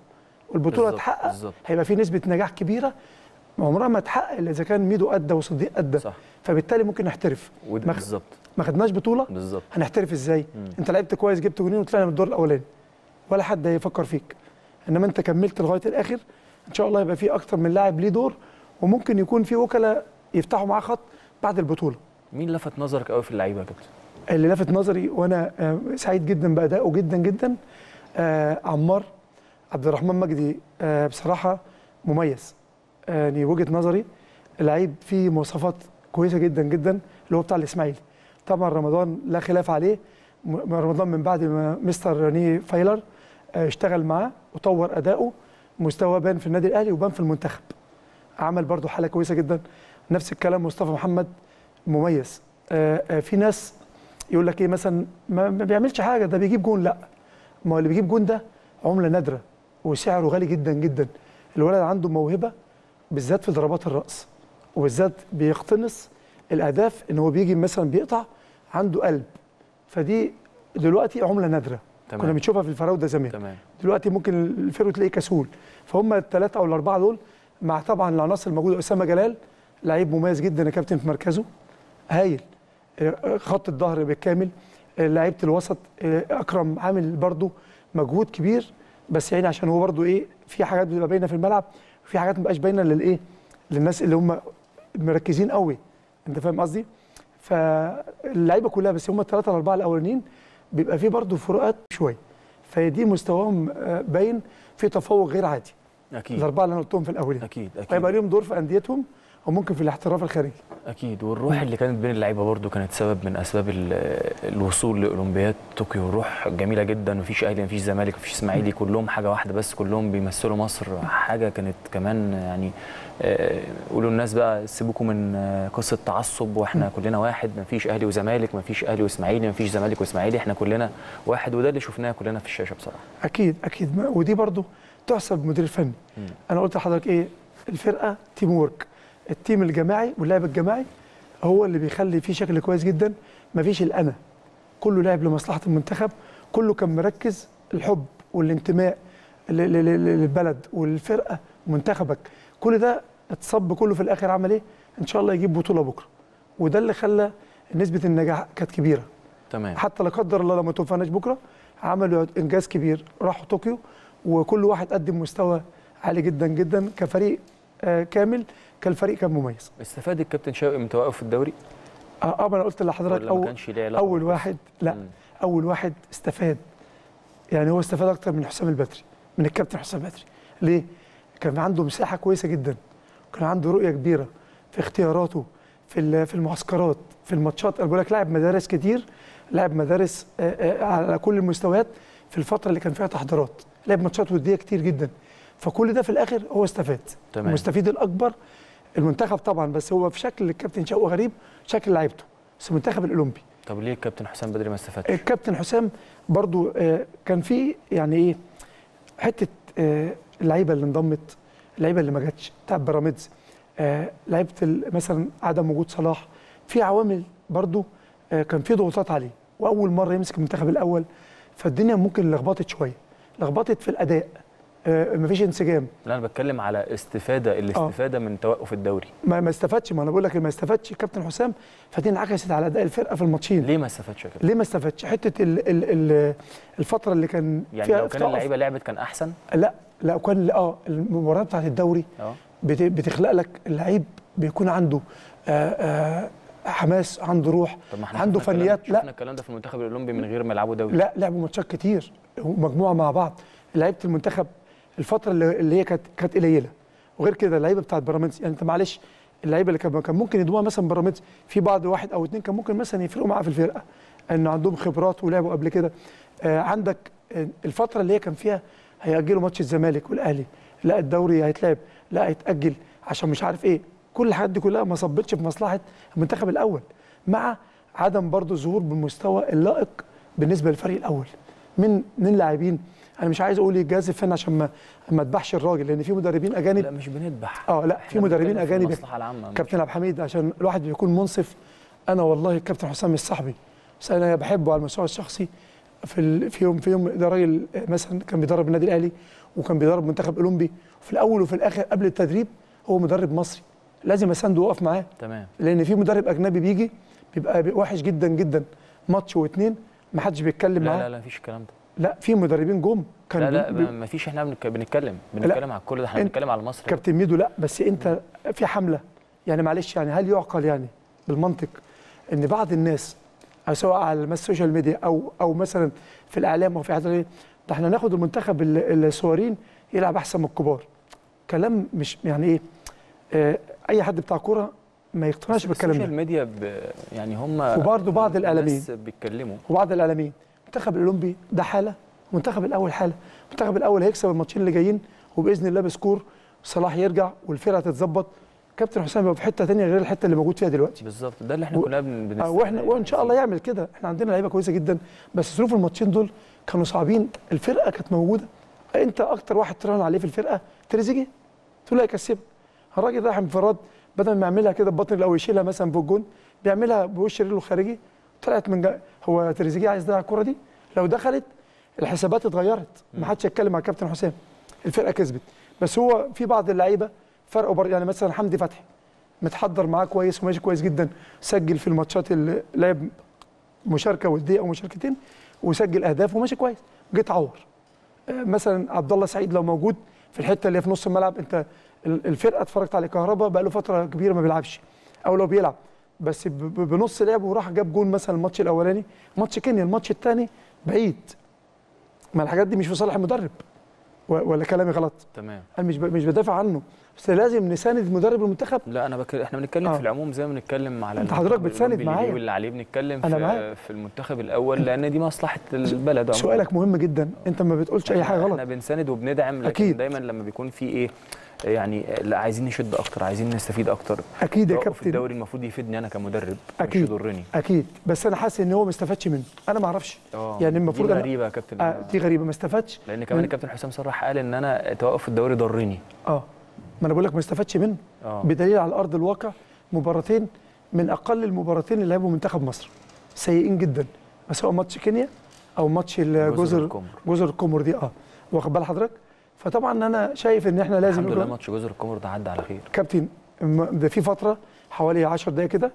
والبطوله بالظبط، تحقق بالظبط. هيبقى في نسبه نجاح كبيره عمرها ما تحقق الا اذا كان ميدو ادى وصديق ادى صح فبالتالي ممكن نحترف وده ما- بالظبط ما خدناش بطوله بالظبط هنحترف ازاي مم. انت لعبت كويس جبت جونين وطلعنا من الدور الاولاني ولا حد هيفكر فيك انما انت كملت لغايه الاخر ان شاء الله يبقى في اكتر من لاعب ليه دور وممكن يكون في وكلاء يفتحوا معاه خط بعد البطوله مين لفت نظرك قوي في اللعيبه يا كابتن اللي لفت نظري وانا آه، سعيد جدا بادائه جدا جدا آه، عمار عبد الرحمن مجدي آه، بصراحه مميز آه، يعني وجهه نظري لعيب فيه مواصفات كويسه جدا جدا اللي هو بتاع الاسماعيلي طبعا رمضان لا خلاف عليه م- رمضان من بعد ما مستر راني فايلر آه، اشتغل معاه وطور اداؤه مستواه بان في النادي الاهلي وبان في المنتخب عمل برضو حاله كويسه جدا نفس الكلام مصطفى محمد مميز آه، آه، في ناس يقول لك ايه مثلا ما ما بيعملش حاجه ده بيجيب جون لا ما هو اللي بيجيب جون ده عمله نادره وسعره غالي جدا جدا الولد عنده موهبه بالذات في ضربات الراس وبالذات بيقتنص الاهداف ان هو بيجي مثلا بيقطع عنده قلب فدي دلوقتي عمله نادره تمام. كنا بنشوفها في الفراوده زمان تمام دلوقتي ممكن الفرو تلاقيه كسول فهم الثلاثه او الاربعه دول مع طبعا العناصر الموجوده اسامه جلال لعيب مميز جدا يا كابتن في مركزه هايل آه، خط الظهر بالكامل آه، لعيبه الوسط آه، اكرم عامل برضو مجهود كبير بس يعني عشان هو برضو ايه في حاجات بتبقى باينه في الملعب وفي حاجات ما بقاش باينه للايه للناس اللي هم مركزين قوي انت فاهم قصدي فاللعيبه كلها بس هم الثلاثه الاربعه الاولانيين بيبقى في برضو فروقات شويه فدي مستواهم آه، باين في تفوق غير عادي اكيد الاربعه اللي انا قلتهم في الاول اكيد هيبقى اكيد ليهم دور في انديتهم او ممكن في الاحتراف الخارجي اكيد والروح اللي كانت بين اللعيبه برضو كانت سبب من اسباب ال- الوصول لاولمبياد طوكيو روح جميله جدا مفيش اهلي مفيش زمالك مفيش اسماعيلي كلهم حاجه واحده بس كلهم بيمثلوا مصر حاجه كانت كمان يعني آه، قولوا الناس بقى سيبوكم من آه، قصه تعصب واحنا كلنا واحد مفيش اهلي وزمالك مفيش اهلي واسماعيلي مفيش زمالك واسماعيلي احنا كلنا واحد وده اللي شفناه كلنا في الشاشه بصراحه اكيد اكيد ما- ودي برضو تحسب مدير فني مم. انا قلت لحضرتك ايه الفرقه تيم وورك التيم الجماعي واللعب الجماعي هو اللي بيخلي فيه شكل كويس جدا مفيش الانا كله لعب لمصلحه المنتخب كله كان مركز الحب والانتماء ل- ل- ل- للبلد والفرقه ومنتخبك كل ده اتصب كله في الاخر عمل ايه ان شاء الله يجيب بطوله بكره وده اللي خلى نسبه النجاح كانت كبيره تمام حتى لا قدر الله لو ما توفقناش بكره عملوا انجاز كبير راحوا طوكيو وكل واحد قدم مستوى عالي جدا جدا كفريق آه، كامل كالفريق كان مميز استفاد الكابتن شوقي من توقف في الدوري اه آه، ما انا قلت لحضرتك ولا ما أول, كانش ليه علاقه اول بالقصة؟ واحد لا مم. اول واحد استفاد يعني هو استفاد اكتر من حسام البدري من الكابتن حسام البدري ليه كان عنده مساحه كويسه جدا كان عنده رؤيه كبيره في اختياراته في ال- في المعسكرات في الماتشات انا بقول لك لاعب مدارس كتير لاعب مدارس آه، آه، على كل المستويات في الفتره اللي كان فيها تحضيرات لعب ماتشات وديه كتير جدا فكل ده في الاخر هو استفاد تمام. المستفيد الاكبر المنتخب طبعا بس هو في شكل الكابتن شوقي غريب شكل لعيبته بس المنتخب الاولمبي طب ليه الكابتن حسام بدري ما استفادش الكابتن حسام برضو آه، كان في يعني ايه حته آه، اللعيبه اللي انضمت اللعيبه اللي ما جاتش بتاع بيراميدز آه، لعيبه ال- مثلا عدم وجود صلاح في عوامل برضو آه، كان في ضغوطات عليه واول مره يمسك المنتخب الاول فالدنيا ممكن لخبطت شويه لخبطت في الاداء آه، مفيش انسجام لا انا بتكلم على استفاده الاستفاده من توقف الدوري ما ما استفادش ما انا بقول لك ما استفادش الكابتن حسام فدي انعكست على اداء الفرقه في الماتشين ليه ما استفادش يا كابتن ليه ما استفادش حته ال ال ال الفتره اللي كان يعني فيها لو كان تقف- اللعيبه لعبت كان احسن لا لا كان اه المباراه بتاعت الدوري اه بت- بتخلق لك اللعيب بيكون عنده آه آه حماس عنده روح طب ما احنا عنده شفنا الكلام- فنيات شفنا لا الكلام ده في المنتخب الاولمبي من غير ما يلعبوا دوري لا لعبوا ماتشات كتير ومجموعه مع بعض لعيبه المنتخب الفتره اللي اللي هي كانت كانت قليله وغير كده اللعيبه بتاعت بيراميدز يعني انت معلش اللعيبه اللي كان كان ممكن يدوها مثلا بيراميدز في بعض واحد او اتنين كان ممكن مثلا يفرقوا معاه في الفرقه ان عندهم خبرات ولعبوا قبل كده آه عندك آه، الفتره اللي هي كان فيها هيأجلوا ماتش الزمالك والاهلي لا الدوري هيتلعب لا هيتأجل عشان مش عارف ايه كل الحاجات دي كلها ما صبتش في مصلحه المنتخب الاول مع عدم برضو الظهور بالمستوى اللائق بالنسبه للفريق الاول من من لاعبين انا مش عايز اقول الجهاز الفني عشان ما ما اذبحش الراجل لان في مدربين اجانب لا مش بنذبح اه لا احنا في مدربين بنتكلم في اجانب المصلحه العامه كابتن عبد الحميد عشان الواحد بيكون منصف انا والله الكابتن حسام مش صاحبي بس انا بحبه على المستوى الشخصي في ال... في يوم في يوم ده راجل مثلا كان بيدرب النادي الاهلي وكان بيدرب منتخب اولمبي في الاول وفي الاخر قبل التدريب هو مدرب مصري لازم اسانده واقف معاه تمام لان في مدرب اجنبي بيجي بيبقى بي- وحش جدا جدا ماتش واتنين ما حدش بيتكلم لا معاه لا لا مفيش الكلام ده لا في مدربين جم كان لا لا بي- بي- ما فيش احنا بنك- بنتكلم بنتكلم على كل ده احنا انت- بنتكلم على مصر كابتن ميدو لا بس انت في حمله يعني معلش يعني هل يعقل يعني بالمنطق ان بعض الناس أو سواء على مس- السوشيال ميديا او او مثلا في الاعلام او في حاجه ده احنا ناخد المنتخب ال- الصغيرين يلعب احسن من الكبار كلام مش يعني ايه آه اي حد بتاع كوره ما يقتنعش بالكلام السوشيال ده ميديا ب... يعني هم وبرضه بعض الإعلاميين. الناس بيتكلموا وبعض الاعلاميين المنتخب الاولمبي ده حاله المنتخب الاول حاله المنتخب الاول هيكسب الماتشين اللي جايين وباذن الله بسكور صلاح يرجع والفرقه تتظبط كابتن حسام يبقى في حته ثانيه غير الحته اللي موجود فيها دلوقتي بالظبط ده اللي احنا و- كنا بن... بنست... آه، واحنا وان شاء الله يعمل كده احنا عندنا لعيبه كويسه جدا بس ظروف الماتشين دول كانوا صعبين الفرقه كانت موجوده انت اكتر واحد تراهن عليه في الفرقه تريزيجيه تقول له هيكسبك الراجل رايح انفراد بدل ما يعملها كده ببطن او يشيلها مثلا في الجون بيعملها بوش رجله الخارجي طلعت من جا... هو تريزيجيه عايز يضيع الكره دي لو دخلت الحسابات اتغيرت ما حدش يتكلم مع الكابتن حسام الفرقه كسبت بس هو في بعض اللعيبه فرقوا بر... يعني مثلا حمدي فتحي متحضر معاه كويس وماشي كويس جدا سجل في الماتشات اللي لعب مشاركه وديه او مشاركتين وسجل اهداف وماشي كويس جه اتعور آه، مثلا عبد الله سعيد لو موجود في الحته اللي هي في نص الملعب انت ال- الفرقه اتفرجت على كهربا بقى له فتره كبيره ما بيلعبش او لو بيلعب بس ب- ب- بنص لعبه وراح جاب جون مثلا الماتش الاولاني ماتش كينيا الماتش الثاني بعيد ما الحاجات دي مش في صالح المدرب و- ولا كلامي غلط تمام انا مش ب- مش بدافع عنه بس لازم نساند مدرب المنتخب لا انا بك... احنا بنتكلم آه. في العموم زي ما بنتكلم على أنت المنتخب حضرتك بتساند الأولمبي اللي معايا. بيه واللي عليه بنتكلم أنا في معاك. في المنتخب الاول لان دي مصلحه البلد عموماً. سؤالك مهم جدا انت ما بتقولش اي حاجه غلط احنا بنساند وبندعم لكن أكيد. دايما لما بيكون في ايه يعني لا عايزين نشد اكتر عايزين نستفيد اكتر اكيد يا توقف كابتن الدوري المفروض يفيدني انا كمدرب أكيد. مش يضرني اكيد بس انا حاسس ان هو ما استفادش منه انا ما اعرفش اه يعني المفروض دي أنا- غريبه يا كابتن آه دي غريبه ما استفادش لان كمان من- الكابتن حسام صرح قال ان انا توقف الدوري ضرني اه ما انا بقول لك ما استفادش منه اه بدليل على ارض الواقع مباراتين من اقل المباراتين اللي لعبوا منتخب مصر سيئين جدا سواء ماتش كينيا او ماتش الجزر القمر جزر القمر دي اه واخد بال حضرتك فطبعا انا شايف ان احنا لازم الحمد لله نقول- ماتش جزر القمر ده عدى على خير كابتن م- ده في فتره حوالي 10 دقائق كده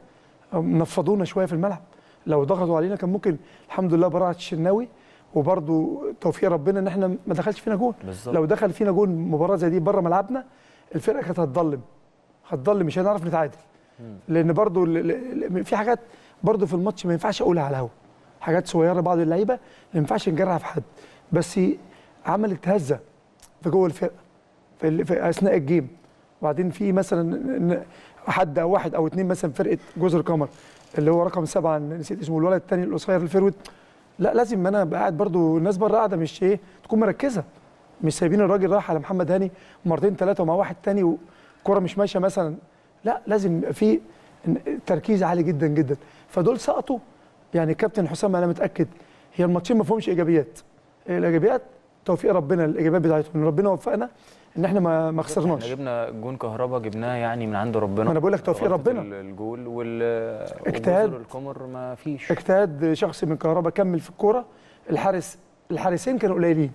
نفضونا شويه في الملعب لو ضغطوا علينا كان ممكن الحمد لله براعه الشناوي وبرده توفيق ربنا ان احنا ما دخلش فينا جون بالظبط لو دخل فينا جون مباراه زي دي بره ملعبنا الفرقه كانت هتضلم هتضلم مش هنعرف نتعادل مم. لان برضو ال- ال- ال- في حاجات برضو في الماتش ما ينفعش اقولها على الهوا حاجات صغيره بعض اللعيبه ما ينفعش نجرح في حد بس عملت هزه في جوه الفرقه في, ال- في اثناء الجيم وبعدين في مثلا ن- حد او واحد او اثنين مثلا فرقه جزر قمر اللي هو رقم سبعه نسيت اسمه الولد الثاني القصير الفيرود لا لازم انا ابقى قاعد برضو الناس بره قاعده مش ايه تكون مركزه مش سايبين الراجل رايح على محمد هاني مرتين ثلاثه مع واحد تاني والكره مش ماشيه مثلا لا لازم يبقى في تركيز عالي جدا جدا فدول سقطوا يعني الكابتن حسام انا متاكد هي الماتشين ما فيهمش ايجابيات الايجابيات توفيق ربنا الايجابيات بتاعتهم ان ربنا وفقنا ان احنا ما ما احنا خسرناش جبنا جون كهربا جبناه يعني من عند ربنا ما أنا بقول لك توفيق غلطة ربنا. ال- الجول وال اجتهاد. وجزر القمر ما فيش اجتهاد شخصي من كهربا كمل في الكوره الحارس الحارسين كانوا قليلين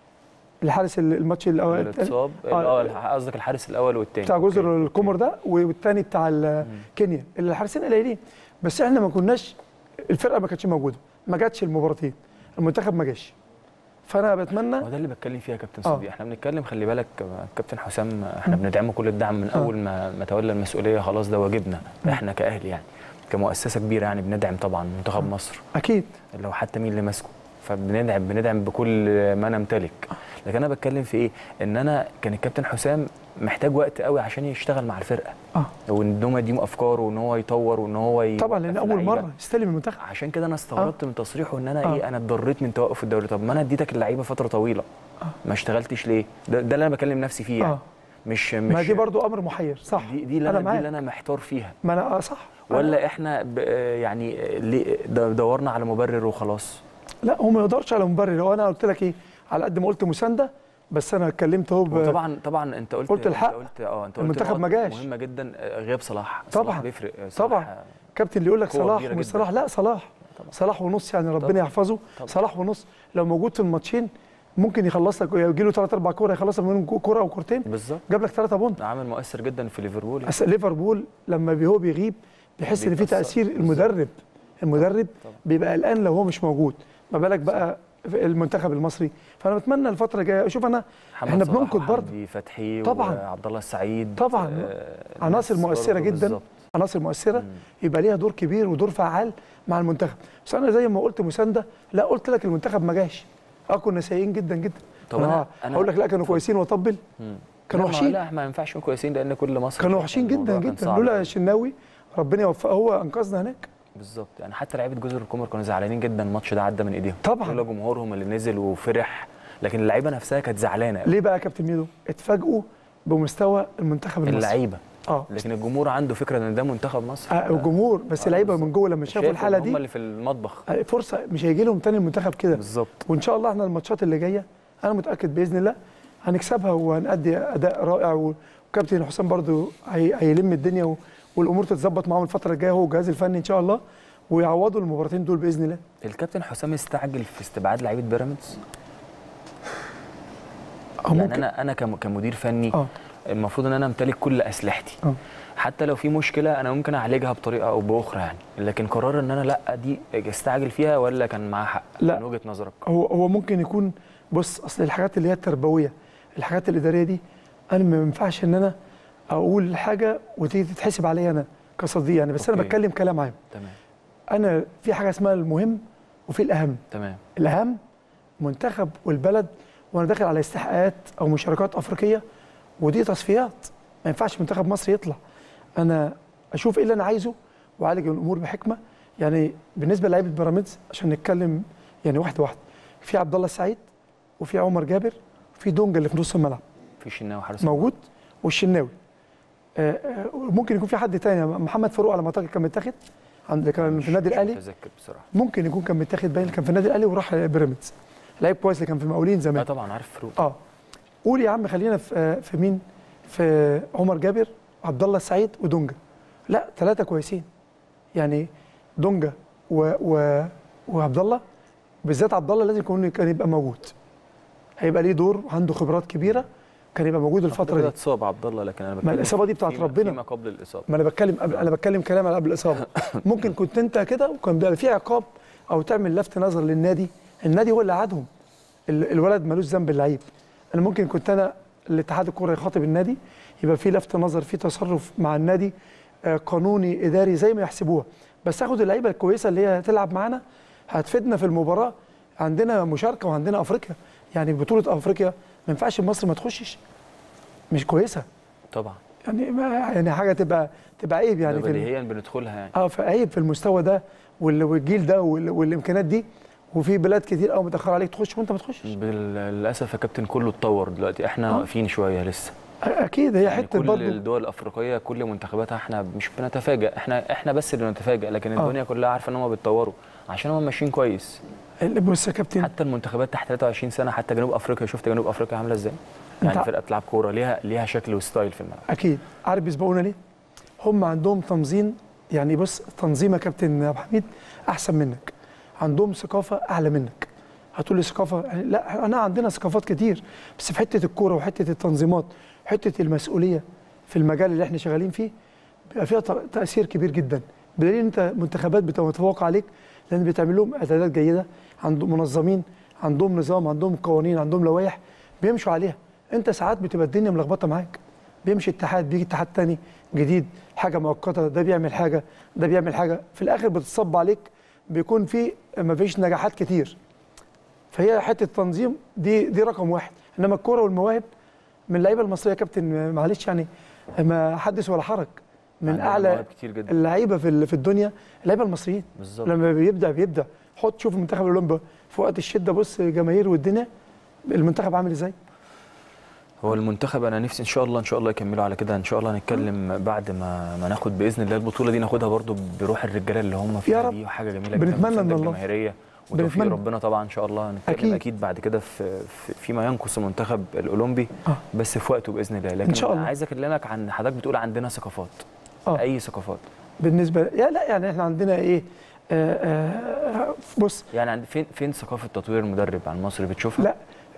الحارس الماتش الاول اللي اتصاب آه. اه قصدك الحارس الاول والثاني بتاع جزر القمر ده والتاني بتاع ال- كينيا اللي الحارسين قليلين بس احنا ما كناش الفرقه ما كانتش موجوده ما جاتش المباراتين المنتخب ما جاش فانا بتمنى هو ده اللي بتكلم فيها يا كابتن آه. صديق احنا بنتكلم خلي بالك آه، كابتن حسام احنا بندعمه كل الدعم من آه. اول ما ما تولى المسؤوليه خلاص ده واجبنا احنا كاهل يعني كمؤسسه كبيره يعني بندعم طبعا منتخب مصر اكيد لو حتى مين اللي ماسكه فبندعم بندعم بكل ما نمتلك لكن انا بتكلم في ايه ان انا كان الكابتن حسام محتاج وقت قوي عشان يشتغل مع الفرقه اه وان هم يديهم افكار وان هو يطور وان هو ي- طبعا لان يوقف اول لعيبة. مره يستلم المنتخب عشان كده انا استغربت من تصريحه ان انا آه. ايه انا اتضريت من توقف الدوري طب ما انا اديتك اللعيبه فتره طويله ما اشتغلتش ليه ده, ده اللي انا بكلم نفسي فيه يعني اه مش مش ما دي برضو امر محير صح دي, دي اللي انا انا, دي معاك اللي انا محتار فيها ما انا اه صح أنا- ولا احنا ب يعني آه، ليه د- دورنا على مبرر وخلاص لا هو ما يقدرش على مبرر هو انا قلت لك ايه على قد ما قلت مسانده بس انا اتكلمت اهو ب- طبعا طبعا انت قلت قلت الحق. انت قلت اه انت قلت المنتخب نقط ما جاش. مهمه جدا آه، غياب صلاح طبعاً. صلاح بيفرق آه، صلاح طبعاً. آه، كابتن اللي يقول لك قوة صلاح كبيرة ومش جداً. صلاح لا صلاح طبعاً. صلاح ونص يعني ربنا طبعاً. يحفظه طبعاً. صلاح ونص لو موجود في الماتشين ممكن يخلص لك يجي له ثلاث اربع كوره يخلص لك منهم كوره او كورتين بالظبط جاب لك ثلاثه بونت عامل مؤثر جدا في ليفربول بس ليفربول لما بي- هو بيغيب بيحس ان في بيتأثر. تاثير بالظبط. المدرب المدرب طبعا. بيبقى قلقان لو هو مش موجود ما بالك بقى في المنتخب المصري فانا بتمنى الفتره الجايه شوف انا محمد إحنا صلاح بننقد برضه. وحمدي فتحي طبعاً. وعبد الله السعيد طبعاً. آه، عناصر ناس مؤثرة برضه جداً. بالظبط. عناصر مؤثره مم. يبقى ليها دور كبير ودور فعال مع المنتخب بس انا زي ما قلت مسانده لا قلت لك المنتخب ما جاش اه كنا سيئين جدا جدا طب أنا أنا- أنا- هقول لك لا كانوا اتفضل. كويسين واطبل مم. كانوا لا، ما- وحشين. لا ما ينفعش نكون كويسين لان كل مصر كانوا شافت وحشين الموضوع جدا كان جدا صعب لولا أوي. الشناوي ربنا يوفقه هو انقذنا هناك بالظبط يعني حتى لعيبه جزر القمر كانوا زعلانين جدا الماتش ده عدى من ايديهم طبعاً. لولا جمهورهم اللي نزل وفرح لكن اللعيبه نفسها كانت زعلانه ليه بقى يا كابتن ميدو اتفاجئوا بمستوى المنتخب المصري اللعيبه اه لكن الجمهور عنده فكره ان ده منتخب مصر آه، الجمهور بس آه، اللعيبه بالظبط. من جوه لما شافوا شايف الحاله إن هم دي اللي في المطبخ آه، فرصه مش هيجي لهم تاني المنتخب كده بالظبط وان شاء الله احنا الماتشات اللي جايه انا متاكد باذن الله هنكسبها وهنأدي اداء رائع و- وكابتن حسام برضو هي- هيلم الدنيا و- والامور تتظبط معاهم الفتره الجايه هو والجهاز الفني ان شاء الله ويعوضوا المباراتين دول باذن الله الكابتن حسام استعجل في استبعاد لعيبه بيراميدز أو يعني ممكن انا انا كم- كمدير فني اه المفروض ان انا امتلك كل اسلحتي اه حتى لو في مشكله انا ممكن اعالجها بطريقه او باخرى يعني لكن قرار ان انا لا دي استعجل فيها ولا كان معاه حق لا. من وجهه نظرك هو هو ممكن يكون بص اصل الحاجات اللي هي التربويه الحاجات الاداريه دي انا ما ينفعش ان انا اقول حاجه وتيجي تتحسب عليا انا كصديق يعني بس انا أوكي. بتكلم كلام عام تمام انا في حاجه اسمها المهم وفي الاهم تمام الاهم منتخب والبلد وانا داخل على استحقاقات او مشاركات افريقيه ودي تصفيات ما ينفعش منتخب مصر يطلع انا اشوف ايه اللي انا عايزه واعالج الامور بحكمه يعني بالنسبه للعيبه بيراميدز عشان نتكلم يعني واحده واحده في عبد الله السعيد وفي عمر جابر وفي دونجا اللي في نص الملعب في شناوي حارس موجود والشناوي آه، آه، ممكن يكون في حد تاني محمد فاروق على ما اعتقد كان متاخد عند كان في النادي مش الاهلي متذكر بصراحه ممكن يكون كان متاخد باين كان في النادي الاهلي وراح بيراميدز لعيب كويس اللي كان في المقاولين لا زمان طبعا عارف فاروق اه قول يا عم خلينا في آه، في مين في عمر جابر عبد الله السعيد ودونجا لا ثلاثه كويسين يعني دونجا و و وعبد الله بالذات عبد الله لازم يكون كان يبقى موجود هيبقى ليه دور وعنده خبرات كبيره كان يبقى موجود الفتره كده دي اتصاب عبد الله لكن انا بتكلم الإصابة دي بتاعت فيما- ربنا. فيما قبل الاصابه ما انا بتكلم قبل انا بتكلم كلام على قبل الاصابه ممكن كنت انت كده وكان بيبقى في عقاب او تعمل لفت نظر للنادي النادي هو اللي قعدهم ال- الولد ملوش ذنب اللعيب انا ممكن كنت انا الاتحاد الكوره يخاطب النادي يبقى في لفت نظر في تصرف مع النادي آه، قانوني اداري زي ما يحسبوها بس اخد اللعيبه الكويسه اللي هي هتلعب معانا هتفيدنا في المباراه عندنا مشاركه وعندنا افريقيا يعني بطوله افريقيا ما ينفعش مصر ما تخشش مش كويسه طبعا يعني ما يعني حاجه تبقى تبقى عيب يعني يعني في ال- بديهيا بندخلها يعني اه فعيب في المستوى ده وال- والجيل ده وال- والامكانيات دي وفي بلاد كتير قوي متاخر عليك تخش وانت ما تخشش بال- للاسف يا كابتن كله اتطور دلوقتي احنا آه. واقفين شويه لسه اكيد هي يعني حته كل برضه الدول الافريقيه كل منتخباتها احنا مش بنتفاجئ احنا احنا بس اللي بنتفاجئ لكن آه. الدنيا كلها عارفه ان هم بيتطوروا عشان هم ماشيين كويس اللي بص يا كابتن حتى المنتخبات تحت 23 سنه حتى جنوب افريقيا شفت جنوب افريقيا عامله ازاي يعني أنت- فرقه بتلعب كوره ليها ليها شكل وستايل في الملعب اكيد عارف بيسبقونا ليه؟ هم عندهم تنظيم يعني بص تنظيم يا كابتن ابو حميد احسن منك عندهم ثقافه اعلى منك هتقول لي ثقافه يعني لا انا عندنا ثقافات كتير بس في حته الكوره وحته التنظيمات حته المسؤوليه في المجال اللي احنا شغالين فيه بيبقى فيها ت- تاثير كبير جدا بدليل انت منتخبات بتبقى متفوقه عليك لان بتعمل لهم اعدادات جيده عندهم منظمين عندهم نظام عندهم قوانين عندهم لوائح بيمشوا عليها انت ساعات بتبقى الدنيا ملخبطه معاك بيمشي اتحاد بيجي اتحاد تاني جديد حاجه مؤقته ده بيعمل حاجه ده بيعمل حاجه في الاخر بتتصب عليك بيكون في مفيش نجاحات كتير فهي حته تنظيم دي دي رقم واحد انما الكوره والمواهب من اللعيبه المصريه يا كابتن معلش يعني ما حدث ولا حرج من عندنا اعلى مواهب كتير جدا اللعيبه في ال- في الدنيا اللعيبه المصريين بالظبط لما بيبدع بيبدع حط شوف المنتخب الاولمبي في وقت الشده بص جماهير والدنيا المنتخب عامل ازاي هو المنتخب انا نفسي ان شاء الله ان شاء الله يكملوا على كده ان شاء الله هنتكلم بعد ما ما ناخد باذن الله البطوله دي ناخدها برضو بروح الرجاله اللي هم فيها رب. دي وحاجه جميله جدا بنتمنى مساندة من الله. الجماهيريه وتوفيق بنتمنى. ربنا طبعا ان شاء الله هنتكلم أكيد. اكيد, أكيد بعد كده في, في فيما ينقص المنتخب الاولمبي آه. بس في وقته باذن الله لكن إن شاء الله. عايز اكلمك عن حضرتك بتقول عندنا ثقافات اه اي ثقافات بالنسبه يا لا يعني احنا عندنا ايه آه آه بص يعني عند فين فين ثقافه تطوير المدرب عن مصر بتشوفها لا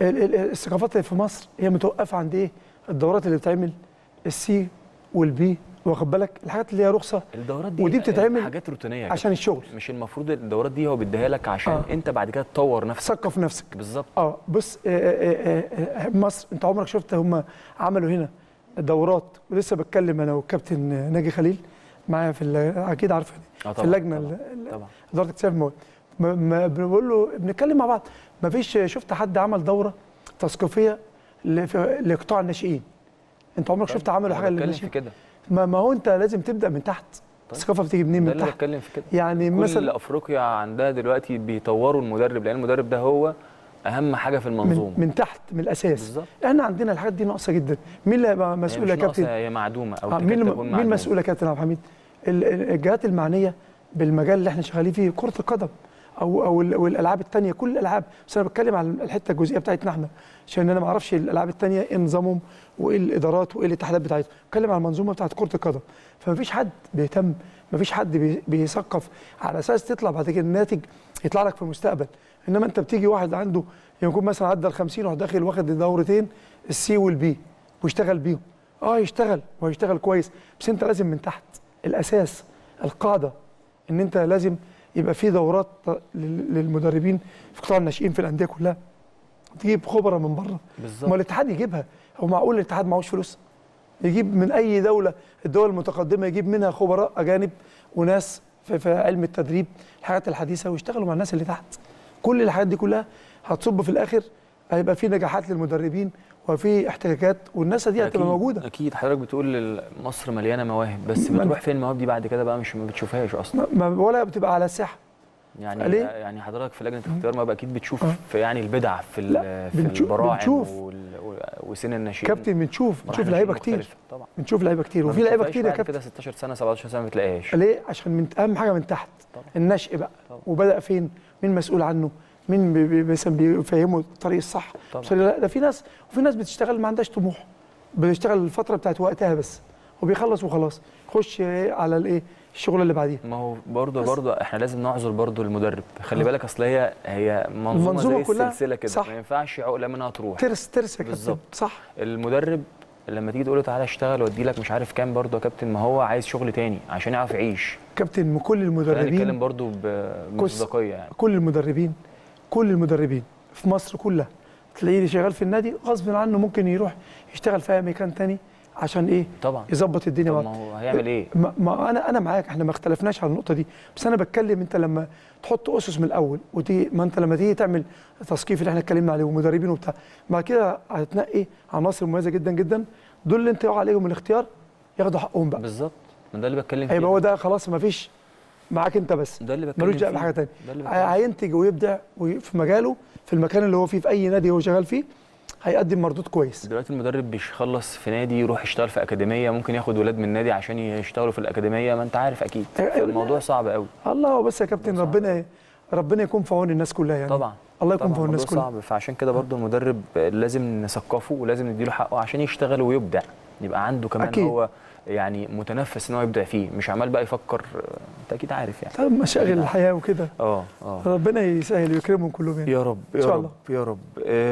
ال- ال- الثقافات اللي في مصر هي متوقفه عند ايه الدورات اللي بتتعمل السي والبي واخد بالك الحاجات اللي هي رخصه الدورات دي ودي بتتعمل حاجات روتينيه كده. عشان الشغل مش المفروض الدورات دي هو بيديها لك عشان آه. انت بعد كده تطور نفسك ثقف نفسك بالظبط اه بص آه، آه، آه، آه، مصر انت عمرك شفت هم عملوا هنا دورات ولسه بتكلم انا والكابتن ناجي خليل معايا في ال- اكيد عارفه اه في اللجنه طبعا, ال- ال- طبعا. اداره اكتشاف المواد ما- ما بنقول له بنتكلم مع بعض ما فيش شفت حد عمل دوره تثقيفيه ل- في- لقطاع الناشئين انت عمرك شفت عملوا أنا حاجه بتكلم في للناشئين كده ما, ما هو انت لازم تبدا من تحت الثقافه بتيجي منين ده من اللي تحت بتكلم في كده يعني كل مثلا افريقيا عندها دلوقتي بيطوروا المدرب لان المدرب ده هو اهم حاجه في المنظومه من, من تحت من الاساس بالظبط احنا عندنا الحاجات دي ناقصه جدا مين اللي هيبقى هي مسؤول مش يا ناقصة، كابتن هي معدومه او آه، تكاد مين تكون مين معدومة. مسؤول يا كابتن عبد الحميد ال- ال- الجهات المعنيه بالمجال اللي احنا شغالين فيه كره القدم او او ال- والالعاب الثانيه كل الالعاب بس انا بتكلم على الحته الجزئيه بتاعتنا احنا عشان انا ما اعرفش الالعاب الثانيه ايه نظامهم وايه الادارات وايه الاتحادات بتاعتهم بتكلم على المنظومه بتاعت كره القدم فما فيش حد بيهتم ما فيش حد بي- بيثقف على اساس تطلع بعد كده الناتج يطلع لك في المستقبل انما انت بتيجي واحد عنده يكون مثلا عدى ال 50 وراح داخل واخد دورتين السي والبي واشتغل بيهم اه يشتغل ويشتغل كويس بس انت لازم من تحت الاساس القاعده ان انت لازم يبقى في دورات لل- للمدربين في قطاع الناشئين في الانديه كلها تجيب خبراء من بره ما بالظبط الاتحاد يجيبها هو معقول الاتحاد معهوش فلوس يجيب من اي دوله الدول المتقدمه يجيب منها خبراء اجانب وناس في, في علم التدريب الحاجات الحديثه ويشتغلوا مع الناس اللي تحت كل الحاجات دي كلها هتصب في الاخر هيبقى في نجاحات للمدربين وفي احتكاكات والناس دي هتبقى أكيد- موجوده اكيد حضرتك بتقول ال- مصر مليانه مواهب بس ما- بتروح فين المواهب دي بعد كده بقى مش ما بتشوفهاش اصلا ما ما- ولا بتبقى على الساحه يعني ليه؟ يعني حضرتك في لجنه اختيار ما بقى اكيد بتشوف آه. في يعني البدع في ال- لا، في بنشوف- البراعم بنشوف. وال- و- وسن الناشئين كابتن بنشوف مراحل بنشوف ناشئين لعيبه كتير مختلفة طبعا بنشوف لعيبه كتير ما وفي لعيبه بتشوفهاش كتير يا بعد كابتن كده 16 سنه 17 سنه ما بتلاقيهاش ليه عشان من اهم حاجه من تحت طبعا. النشء بقى طبعا. وبدا فين مين مسؤول عنه مين بي- بي- مثلا بيفهمه الطريق الصح طبعا. بس لا ده في ناس وفي ناس بتشتغل ما عندهاش طموح بتشتغل الفتره بتاعت وقتها بس وبيخلص وخلاص يخش على الايه الشغل اللي بعديه ما هو برضه بس. برضه احنا لازم نعذر برضه المدرب خلي آه. بالك اصل هي هي منظومه, المنظومة زي كلها السلسله كده صح. ما ينفعش عقله منها تروح ترس ترس يا كابتن بالظبط. صح المدرب لما تيجي تقول له تعالى اشتغل وادي لك مش عارف كام برضه يا كابتن ما هو عايز شغل تاني عشان يعرف يعيش كابتن من كل خلينا المدربين نتكلم برضه ب- بمصداقيه يعني كل المدربين كل المدربين في مصر كلها تلاقيه شغال في النادي غصب عنه ممكن يروح يشتغل في اي مكان تاني عشان ايه طبعا يظبط الدنيا طب معاه ما هو هيعمل ايه؟ ما, ما انا انا معاك احنا ما اختلفناش على النقطه دي بس انا بتكلم انت لما تحط اسس من الاول وتيجي ما انت لما تيجي تعمل تثقيف اللي احنا اتكلمنا عليه ومدربين وبتاع بعد كده هتنقي عناصر مميزه جدا جدا دول اللي انت يقع عليهم الاختيار ياخدوا حقهم بقى بالظبط ما ده اللي بتكلم فيه هيبقى هو ده خلاص ما فيش معاك انت بس ده اللي بتكلم ملوش دعوه فيه. بحاجه تانية ده اللي بتكلم هي- هينتج ويبدع وي- في مجاله في المكان اللي هو فيه في اي نادي هو شغال فيه هيقدم مردود كويس دلوقتي المدرب بيخلص في نادي يروح يشتغل في اكاديميه ممكن ياخد ولاد من النادي عشان يشتغلوا في الاكاديميه ما انت عارف اكيد أيوة. الموضوع صعب قوي الله بس يا كابتن صعب. ربنا ربنا يكون في عون الناس كلها يعني طبعا الله يكون طبعا في عون الناس الموضوع كلها صعب فعشان كده برضو المدرب لازم نثقفه ولازم نديله حقه عشان يشتغل ويبدع يبقى عنده كمان أكيد. هو يعني متنفس ان هو يبدع فيه مش عمال بقى يفكر انت اكيد عارف يعني طب مشاغل الحياه وكده اه اه ربنا يسهل ويكرمهم كلهم يعني يا رب يا إن شاء رب الله. يا رب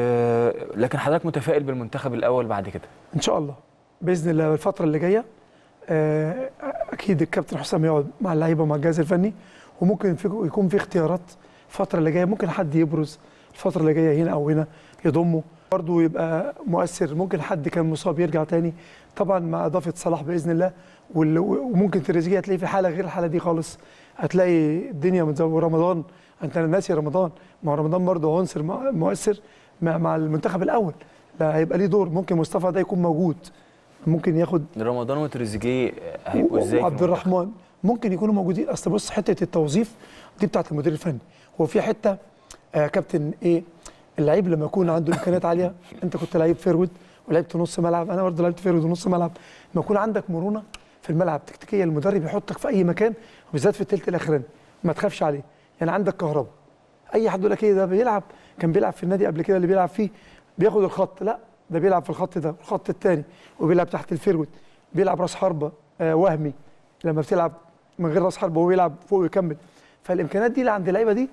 آه لكن حضرتك متفائل بالمنتخب الاول بعد كده ان شاء الله باذن الله الفتره اللي جايه آه، اكيد الكابتن حسام يقعد مع اللعيبه ومع الجهاز الفني وممكن في يكون في اختيارات الفتره اللي جايه ممكن حد يبرز الفتره اللي جايه هنا او هنا يضمه برضه يبقى مؤثر ممكن حد كان مصاب يرجع تاني طبعا مع اضافه صلاح باذن الله وال- وممكن تريزيجيه هتلاقيه في حاله غير الحاله دي خالص هتلاقي الدنيا متزوجه رمضان انت ناسي رمضان ما هو رمضان برضه عنصر مؤ- مؤثر مع مع المنتخب الاول لا هيبقى ليه دور ممكن مصطفى ده يكون موجود ممكن ياخد رمضان وتريزيجيه هيبقوا ازاي في وعبد المنتخب؟ الرحمن ممكن يكونوا موجودين اصل بص حته التوظيف دي بتاعت المدير الفني هو في حته آه كابتن ايه اللعيب لما يكون عنده امكانيات عاليه انت كنت لعيب فيرود ولعبت نص ملعب انا برضه لعبت فيرود ونص ملعب لما يكون عندك مرونه في الملعب تكتيكيه المدرب يحطك في اي مكان وبالذات في الثلث الاخراني ما تخافش عليه يعني عندك كهرباء اي حد يقول لك ايه ده بيلعب كان بيلعب في النادي قبل كده اللي بيلعب فيه بياخد الخط لا ده بيلعب في الخط ده والخط الثاني وبيلعب تحت الفيرود بيلعب راس حربه آه وهمي لما بتلعب من غير راس حربه وهو بيلعب فوق ويكمل فالامكانيات دي اللي عند اللعيبه دي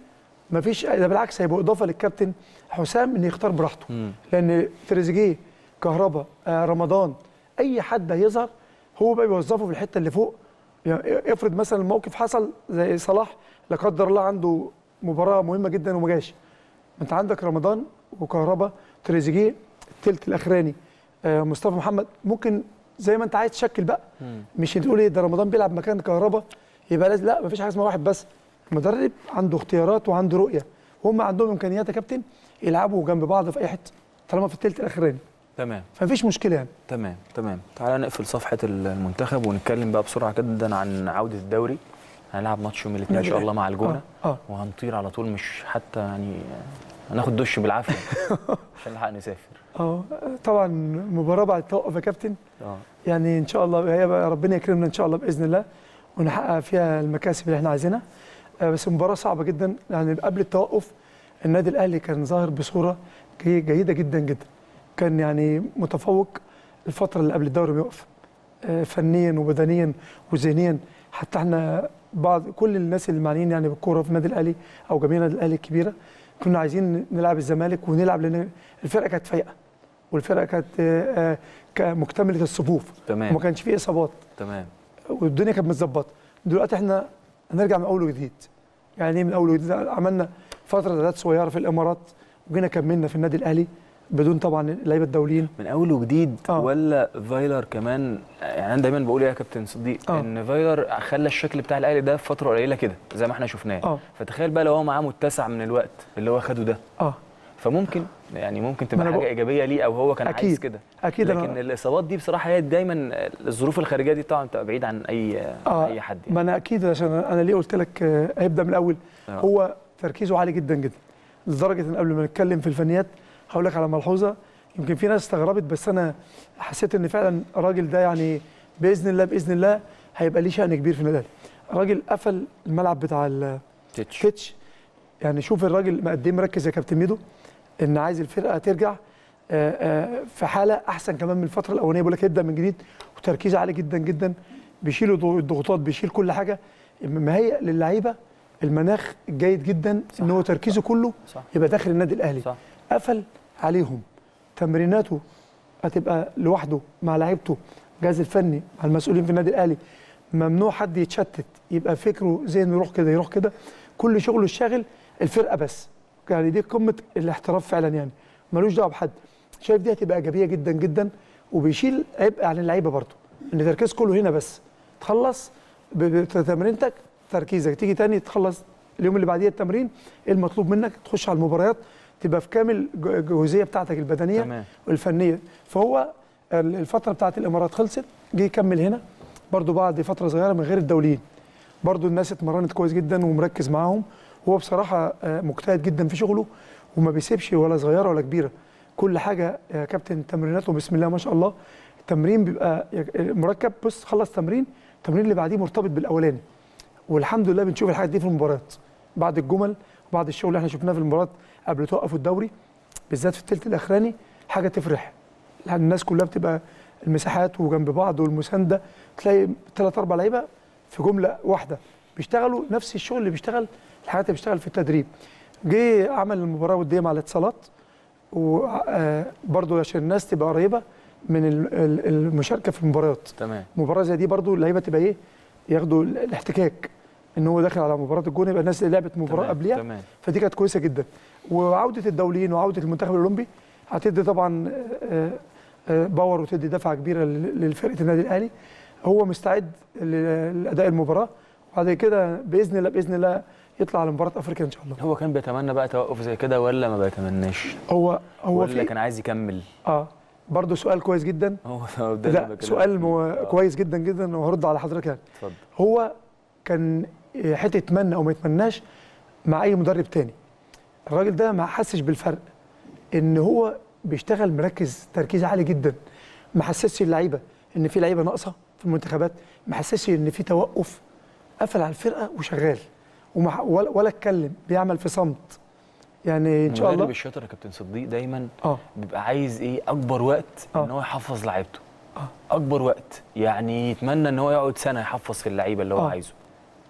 ما فيش ده بالعكس هيبقى اضافه للكابتن حسام ان يختار براحته مم. لان تريزيجيه كهربا آه رمضان اي حد هيظهر هو بقى بيوظفه في الحته اللي فوق يعني افرض مثلا الموقف حصل زي صلاح لا قدر الله عنده مباراه مهمه جدا وما جاش انت عندك رمضان وكهربا تريزيجيه الثلث الاخراني آه مصطفى محمد ممكن زي ما انت عايز تشكل بقى مم. مش تقول ايه ده رمضان بيلعب مكان كهربا يبقى لازم لا مفيش حاجه اسمها واحد بس المدرب عنده اختيارات وعنده رؤيه وهم عندهم امكانيات يا كابتن يلعبوا جنب بعض في اي حته طالما في الثلث الاخراني تمام فمفيش مشكله يعني تمام تمام تعالى نقفل صفحه المنتخب ونتكلم بقى بسرعه جدا عن عوده الدوري هنلعب ماتش يوم الاثنين ان شاء الله مع الجونه اه, آه. وهنطير على طول مش حتى يعني هناخد دش بالعافيه عشان نلحق نسافر اه طبعا مباراه بعد التوقف يا كابتن اه يعني ان شاء الله هي بقى ربنا يكرمنا ان شاء الله باذن الله ونحقق فيها المكاسب اللي احنا عايزينها آه، بس مباراه صعبه جدا يعني قبل التوقف النادي الاهلي كان ظاهر بصوره جي- جيده جدا جدا كان يعني متفوق الفتره اللي قبل الدوري بيقف آه، فنيا وبدنيا وذهنيا حتى احنا بعض كل الناس اللي معنيين يعني بالكوره في النادي الاهلي او جميع النادي الاهلي الكبيره كنا عايزين نلعب الزمالك ونلعب لان الفرقه كانت فايقه والفرقه كانت آه، آه، كمكتمله الصفوف تمام وما كانش فيه اصابات تمام والدنيا كانت متظبطه دلوقتي احنا هنرجع من اول وجديد يعني ايه من اول وجديد عملنا فتره اعداد صغيره في الامارات وجينا كملنا في النادي الاهلي بدون طبعا اللعيبه الدوليين من اول وجديد آه. ولا فايلر كمان يعني انا دايما بقول يا كابتن صديق آه. ان فايلر خلى الشكل بتاع الاهلي ده في فتره قليله كده زي ما احنا شفناه اه فتخيل بقى لو هو معاه متسع من الوقت اللي هو خده ده اه فممكن يعني ممكن ما تبقى أنا حاجه بق- ايجابيه ليه او هو كان عايز أكيد. كده اكيد لكن انا الاصابات دي بصراحه هي دايما الظروف الخارجيه دي طبعا بتبقى بعيد عن اي آه. اي حد ما انا اكيد عشان انا ليه قلت لك آه، هيبدا من الاول يعني. هو تركيزه عالي جدا جدا لدرجه ان قبل ما نتكلم في الفنيات هقول لك على ملحوظه يمكن في ناس استغربت بس انا حسيت ان فعلا الراجل ده يعني باذن الله باذن الله هيبقى ليه شأن كبير في النادي الأهلي. الراجل قفل الملعب بتاع ال- تتش تيتش يعني شوف الراجل قد ايه مركز يا كابتن ميدو ان عايز الفرقه ترجع آه، آه، في حاله احسن كمان من الفتره الاولانيه بقول لك يبدا من جديد وتركيز عالي جدا جدا بيشيل الضغ- الضغوطات بيشيل كل حاجه مهيئ للعيبه المناخ الجيد جدا صح. ان هو تركيزه كله صح يبقى داخل النادي الاهلي صح قفل عليهم تمريناته هتبقى لوحده مع لعيبته الجهاز الفني مع المسؤولين في النادي الاهلي ممنوع حد يتشتت يبقى فكره ذهنه يروح كده يروح كده كل شغله الشاغل الفرقه بس يعني دي قمه الاحتراف فعلا يعني ملوش دعوه بحد شايف دي هتبقى ايجابيه جدا جدا وبيشيل عبء عن اللعيبه برضه ان التركيز كله هنا بس تخلص ب- بتمرينتك تركيزك تيجي تاني تخلص اليوم اللي بعديه التمرين إيه المطلوب منك تخش على المباريات تبقى في كامل ج- الجهوزيه بتاعتك البدنيه تمام والفنيه فهو ال- الفتره بتاعت الامارات خلصت جه يكمل هنا برضو بعد فتره صغيره من غير الدوليين برضو الناس اتمرنت كويس جدا ومركز معاهم هو بصراحه آه، مجتهد جدا في شغله وما بيسيبش ولا صغيره ولا كبيره كل حاجه يا كابتن تمريناته بسم الله ما شاء الله التمرين بيبقى يا- مركب بص خلص تمرين التمرين اللي بعديه مرتبط بالاولاني والحمد لله بنشوف الحاجات دي في المباريات بعد الجمل وبعد الشغل اللي احنا شفناه في المباريات قبل توقفوا الدوري بالذات في الثلث الاخراني حاجه تفرح لان الناس كلها بتبقى المساحات وجنب بعض والمسانده تلاقي ثلاث اربع لعيبه في جمله واحده بيشتغلوا نفس الشغل اللي بيشتغل الحاجات اللي بيشتغل في التدريب جه عمل المباراه وديه مع الاتصالات وبرضه عشان الناس تبقى قريبه من ال- ال- المشاركه في المباريات تمام مباراه زي دي برضو اللعيبه تبقى ايه ياخدوا ال- الاحتكاك ان هو داخل على مباراه الجون يبقى الناس اللي لعبت مباراه تمام، قبليها تمام فدي كانت كويسه جدا وعوده الدوليين وعوده المنتخب الاولمبي هتدي طبعا آه، آه، باور وتدي دفعه كبيره لل- لفرقه النادي الاهلي هو مستعد ل- لاداء المباراه وبعد كده باذن الله باذن الله يطلع على مباراه افريقيا ان شاء الله هو كان بيتمنى بقى توقف زي كده ولا ما بيتمناش هو هو ولا في كان عايز يكمل اه برضه سؤال كويس جدا هو ده ده اللي لا بكلمك سؤال فيه. مو... آه، كويس جدا جدا وهرد على حضرتك يعني اتفضل هو كان حته يتمنى او ما يتمناش مع اي مدرب تاني الراجل ده ما حسش بالفرق ان هو بيشتغل مركز تركيز عالي جدا ما حسسش اللعيبه ان في لعيبه ناقصه في المنتخبات ما حسسش ان في توقف قفل على الفرقه وشغال وما ولا, ولا اتكلم بيعمل في صمت يعني ان شاء المدرب الله الشاطر يا كابتن صديق دايما اه بيبقى عايز ايه اكبر وقت آه. ان هو يحفظ لعيبته آه. اكبر وقت يعني يتمنى ان هو يقعد سنه يحفظ في اللعيبه اللي هو آه. عايزه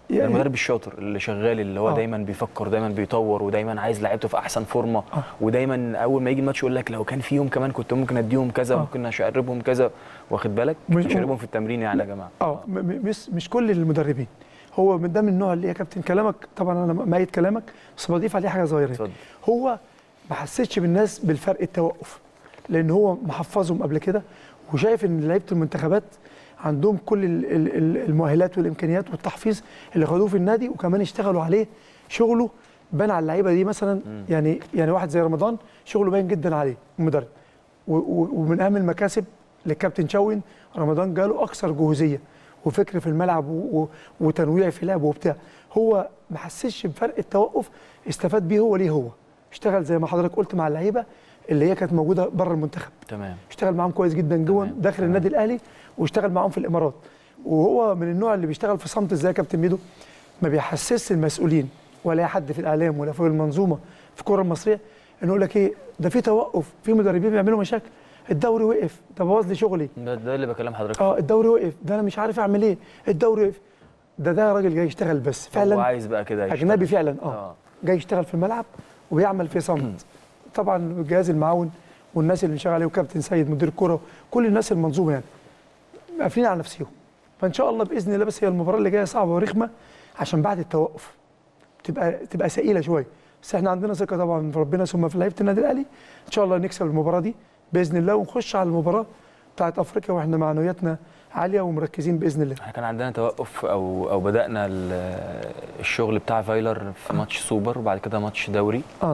يعني- المدرب الشاطر اللي شغال اللي هو آه. دايما بيفكر دايما بيطور ودايما عايز لعيبته في احسن فورمه ودايما اول ما يجي الماتش يقول لك لو كان فيهم كمان كنت ممكن اديهم كذا آه. ممكن اشقربهم كذا واخد بالك مش- اشقربهم في التمرين يعني يا جماعه اه م- م- مش مش كل المدربين هو من ده من النوع اللي يا كابتن كلامك طبعا انا مأيد كلامك بس بضيف عليه حاجه صغيره اتفضل هو ما حسيتش بالناس بالفرق التوقف لان هو محفظهم قبل كده وشايف ان لعيبه المنتخبات عندهم كل ال- ال- ال- المؤهلات والامكانيات والتحفيظ اللي خدوه في النادي وكمان اشتغلوا عليه شغله بان على اللعيبه دي مثلا يعني يعني واحد زي رمضان شغله باين جدا عليه المدرب و- و- ومن اهم المكاسب للكابتن شوين رمضان جاله اكثر جهوزيه وفكر في الملعب و- و- وتنويع في لعبه وبتاع هو ما حسش بفرق التوقف استفاد بيه هو ليه هو اشتغل زي ما حضرتك قلت مع اللعيبه اللي هي كانت موجوده بره المنتخب تمام اشتغل معاهم كويس جدا جوه تمام، داخل تمام. النادي الاهلي واشتغل معاهم في الامارات وهو من النوع اللي بيشتغل في صمت ازاي يا كابتن ميدو ما بيحسسش المسؤولين ولا اي حد في الاعلام ولا في المنظومه في الكره المصريه انه يقول لك ايه ده في توقف في مدربين بيعملوا مشاكل الدوري وقف ده بوظ لي شغلي ده, ده اللي بكلم حضرتك اه الدوري وقف ده انا مش عارف اعمل ايه الدوري وقف ده ده راجل جاي يشتغل بس هو فعلا عايز بقى كده يشتغل. اجنبي فعلا اه اه جاي يشتغل في الملعب وبيعمل في صمت طبعا الجهاز المعاون والناس اللي شغال عليه وكابتن سيد مدير الكره كل الناس المنظومه يعني قافلين على نفسهم فان شاء الله باذن الله بس هي المباراه اللي جايه صعبه ورخمه عشان بعد التوقف تبقى تبقى ثقيله شويه بس احنا عندنا ثقه طبعا في ربنا ثم في لعيبه النادي الاهلي ان شاء الله نكسب المباراه دي باذن الله ونخش على المباراه بتاعت افريقيا واحنا معنوياتنا عاليه ومركزين باذن الله احنا كان عندنا توقف او او بدانا ال- الشغل بتاع فايلر في ماتش سوبر وبعد كده ماتش دوري اه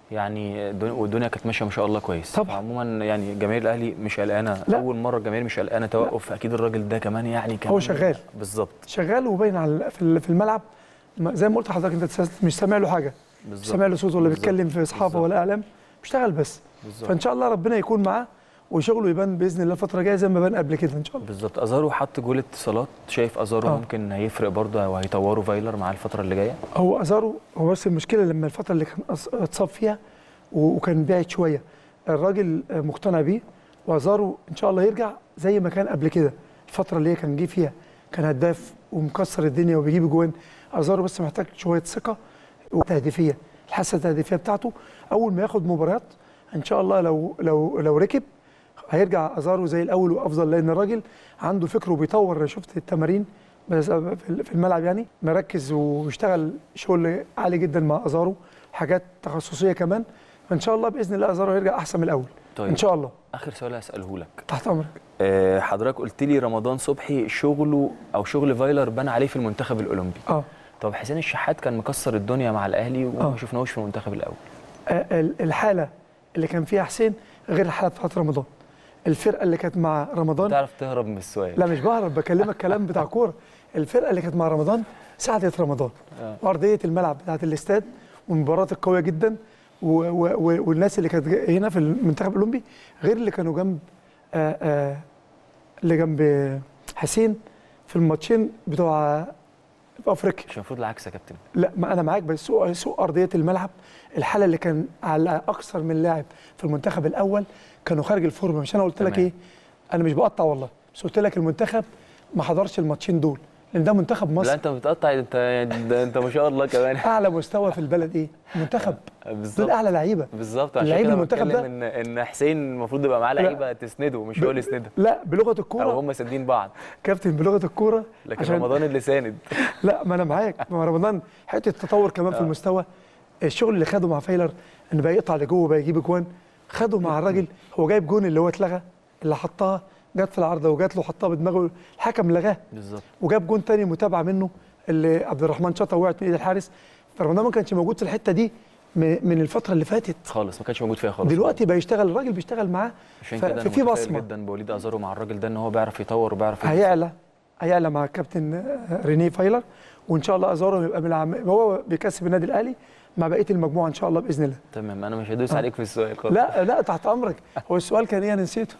يعني الدنيا- والدنيا كانت ماشيه ما شاء الله كويس طبعا. عموما يعني جماهير الاهلي مش قلقانه لا. اول مره الجماهير مش قلقانه توقف اكيد الراجل ده كمان يعني كان هو شغال. بالظبط شغال وباين على في ال- في الملعب ما- زي ما قلت لحضرتك انت تس- مش سامع له حاجه مش بالظبط سامع له صوت ولا بالظبط. بيتكلم في اصحابه بالظبط. ولا اعلام بيشتغل بس بالظبط فان شاء الله ربنا يكون معاه وشغله يبان باذن الله الفتره الجايه زي ما بان قبل كده ان شاء الله بالظبط ازارو حط جول اتصالات شايف ازارو آه. ممكن هيفرق برضه او هيطوروا فايلر مع الفتره اللي جايه هو ازارو هو بس المشكله لما الفتره اللي كان أص- اتصاب فيها و- وكان بعيد شويه الراجل آه، مقتنع بيه وازارو ان شاء الله يرجع زي ما كان قبل كده الفتره اللي هي كان جه فيها كان هداف ومكسر الدنيا وبيجيب جوان ازارو بس محتاج شويه ثقه وتهديفيه الحاسه التهديفيه بتاعته اول ما ياخد مباريات ان شاء الله لو لو لو ركب هيرجع ازارو زي الاول وافضل لان الراجل عنده فكر وبيطور شفت التمارين بس في في الملعب يعني مركز وبيشتغل شغل عالي جدا مع ازارو حاجات تخصصيه كمان فان شاء الله باذن الله ازارو هيرجع احسن من الاول طيب ان شاء الله اخر سؤال هساله لك تحت امرك أه حضرتك قلت لي رمضان صبحي شغله او شغل فايلر بان عليه في المنتخب الاولمبي اه طب حسين الشحات كان مكسر الدنيا مع الاهلي وما آه. شفناهوش في المنتخب الاول آه، ال- الحاله اللي كان فيها حسين غير الحاله بتاعت رمضان الفرقه اللي كانت مع رمضان تعرف تهرب من السؤال لا مش بهرب بكلمك كلام بتاع كوره الفرقه اللي كانت مع رمضان ساعدت رمضان آه. وارضيه الملعب بتاعت الاستاد والمباريات القويه جدا و و و والناس اللي كانت جا- هنا في المنتخب الاولمبي غير اللي كانوا جنب آه آه اللي جنب حسين في الماتشين بتوع في افريقيا مش المفروض العكس يا كابتن لا ما انا معاك بس سوء سوء ارضيه الملعب الحاله اللي كان على اكثر من لاعب في المنتخب الاول كانوا خارج الفورمه مش انا قلت لك تمام. ايه انا مش بقطع والله بس قلت لك المنتخب ما حضرش الماتشين دول لان ده منتخب لا مصر انت بتقطع انت ده انت ما شاء الله كمان اعلى مستوى في البلد ايه منتخب دول بالظبط اعلى لعيبه بالظبط عشان لعيب كده المنتخب بتكلم ده- ان ان حسين المفروض يبقى معاه لا. لعيبه تسنده مش هو اللي يسندها لا بلغه او الكوره هم ساندين بعض كابتن بلغه الكوره لكن رمضان اللي ساند لا ما انا معاك ما رمضان حته التطور كمان في آه. المستوى الشغل اللي خده مع فايلر ان بقى يقطع لجوه بقى يجيب اجوان خده مع الراجل هو جايب جون اللي هو اتلغى اللي حطها جت في العارضه وجات له حطها بدماغه الحكم لغاه بالظبط وجاب جون تاني متابعه منه اللي عبد الرحمن شاطها وقعت من ايد الحارس فرمضان ما كانش موجود في الحته دي م- من الفتره اللي فاتت خالص ما كانش موجود فيها خالص دلوقتي بقى يشتغل الراجل بيشتغل معاه عشان ف- كده انا ففي متفائل بصمه جدا بوليد ازارو مع الراجل ده ان هو بيعرف يطور وبيعرف يدرس. هيعلى هيعلى مع الكابتن آه، رينيه فايلر وان شاء الله ازارو يبقى من العم... هو بيكسب النادي الاهلي مع بقيه المجموعه ان شاء الله باذن الله تمام انا مش هدوس عليك في السؤال خالص لا لا تحت امرك هو السؤال كان ايه انا نسيته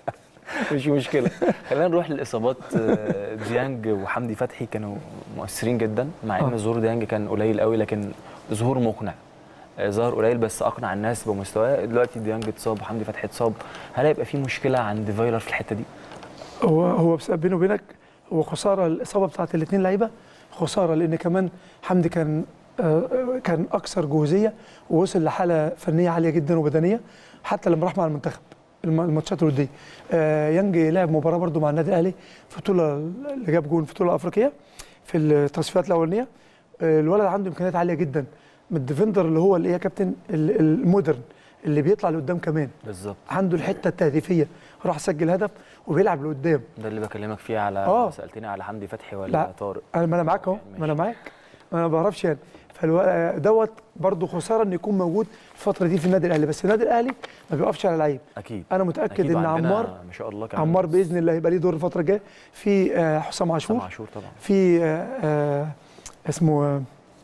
مش مشكله خلينا نروح للاصابات آه، ديانج وحمدي فتحي كانوا مؤثرين جدا مع ان آه. ظهور ديانج كان قليل قوي لكن ظهور مقنع آه، ظهر قليل بس اقنع الناس بمستواه دلوقتي ديانج اتصاب وحمدي فتحي اتصاب هل هيبقى في مشكله عند فايلر في الحته دي هو هو بس بيني وبينك هو خساره الاصابه بتاعت الاثنين لعيبه خساره لان كمان حمدي كان آه، كان اكثر جهوزيه ووصل لحاله فنيه عاليه جدا وبدنيه حتى لما راح مع المنتخب الم- الماتشات الوديه آه، يانج لعب مباراه برده مع النادي الاهلي في بطوله اللي جاب جون في بطوله افريقيه في التصفيات الاولانيه آه، الولد عنده امكانيات عاليه جدا من الديفندر اللي هو اللي هي كابتن ال- المودرن اللي بيطلع لقدام كمان بالظبط عنده الحته التهديفيه راح سجل هدف وبيلعب لقدام ده اللي بكلمك فيه على آه. سالتني على حمدي فتحي ولا لا. طارق انا ما انا معاك اهو يعني ما انا ماشي. معاك ما انا ما بعرفش يعني فالو... دوت برضه خساره انه يكون موجود الفتره دي في النادي الاهلي بس النادي الاهلي ما بيقفش على لعيب اكيد انا متاكد أكيد ان وعندنا عمار ما شاء الله كمان عمار باذن الله هيبقى ليه دور الفتره الجايه في آه، حسام عاشور حسام عاشور طبعا في آه، آه، اسمه آه،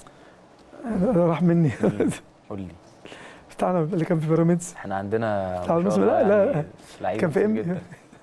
آه، راح مني قول لي بتاعنا اللي كان في بيراميدز احنا عندنا بتاع ما شاء الموسم- الله لا، لا. يعني لعيبة كان في كتير إم- جدا.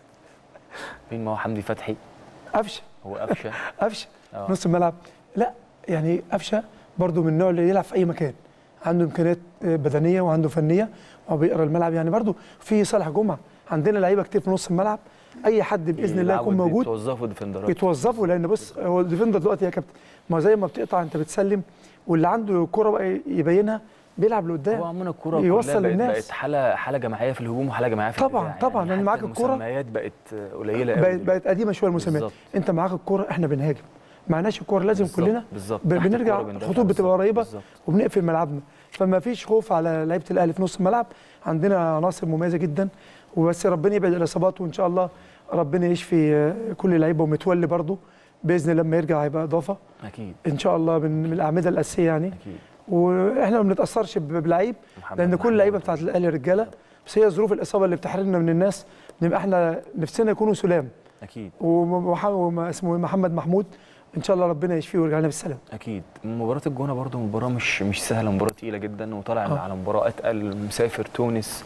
مين ما هو حمدي فتحي قفشه هو قفشه قفشه اه نص الملعب لا يعني قفشه برضو من النوع اللي يلعب في اي مكان عنده امكانيات آه، بدنيه وعنده فنيه وهو بيقرا الملعب يعني برضو في صالح جمعه عندنا لعيبه كتير في نص الملعب اي حد باذن الله يكون موجود توظفوا ديفندرات يتوظفوا لان بص هو الديفندر دلوقتي يا كابتن ما زي ما بتقطع انت بتسلم واللي عنده كرة بقى يبينها بيلعب هو لقدام عموما الكوره يوصل كلها بقت, للناس. بقت حاله حاله جماعيه في الهجوم وحاله جماعيه في طبعاً، الدفاع طبعاً، لأن حتى معاك الكرة المسميات بقت قليله قوي بقت, بقت قديمه شويه المسميات بالظبط. انت معاك الكرة احنا بنهاجم معناش الكرة لازم بالظبط، كلنا بالظبط ب- تحت بنرجع الكرة بندافع، الخطوط بتبقى بالظبط، قريبة. بالظبط. وبنقفل ملعبنا فما فيش خوف على لعيبه الاهلي في نص الملعب عندنا عناصر مميزه جدا وبس ربنا يبعد الاصابات وان شاء الله ربنا يشفي آه، كل لعيبه ومتولي برضه باذن الله لما يرجع هيبقى اضافه اكيد ان شاء الله من من الاعمده الاساسيه يعني اكيد واحنا ما بنتاثرش ب- بلعيب محمد لان كل محمود. اللعيبه بتاعت الاهلي رجاله بس هي ظروف الاصابه اللي بتحرمنا من الناس نبقى احنا نفسنا يكونوا سلام اكيد ومح- وما اسمه إيه، محمد محمود ان شاء الله ربنا يشفيه ويرجع لنا بالسلامه اكيد مباراه الجونه برضو مباراه مش مش سهله مباراه تقيله جدا وطالع آه. على مباراه اتقل مسافر تونس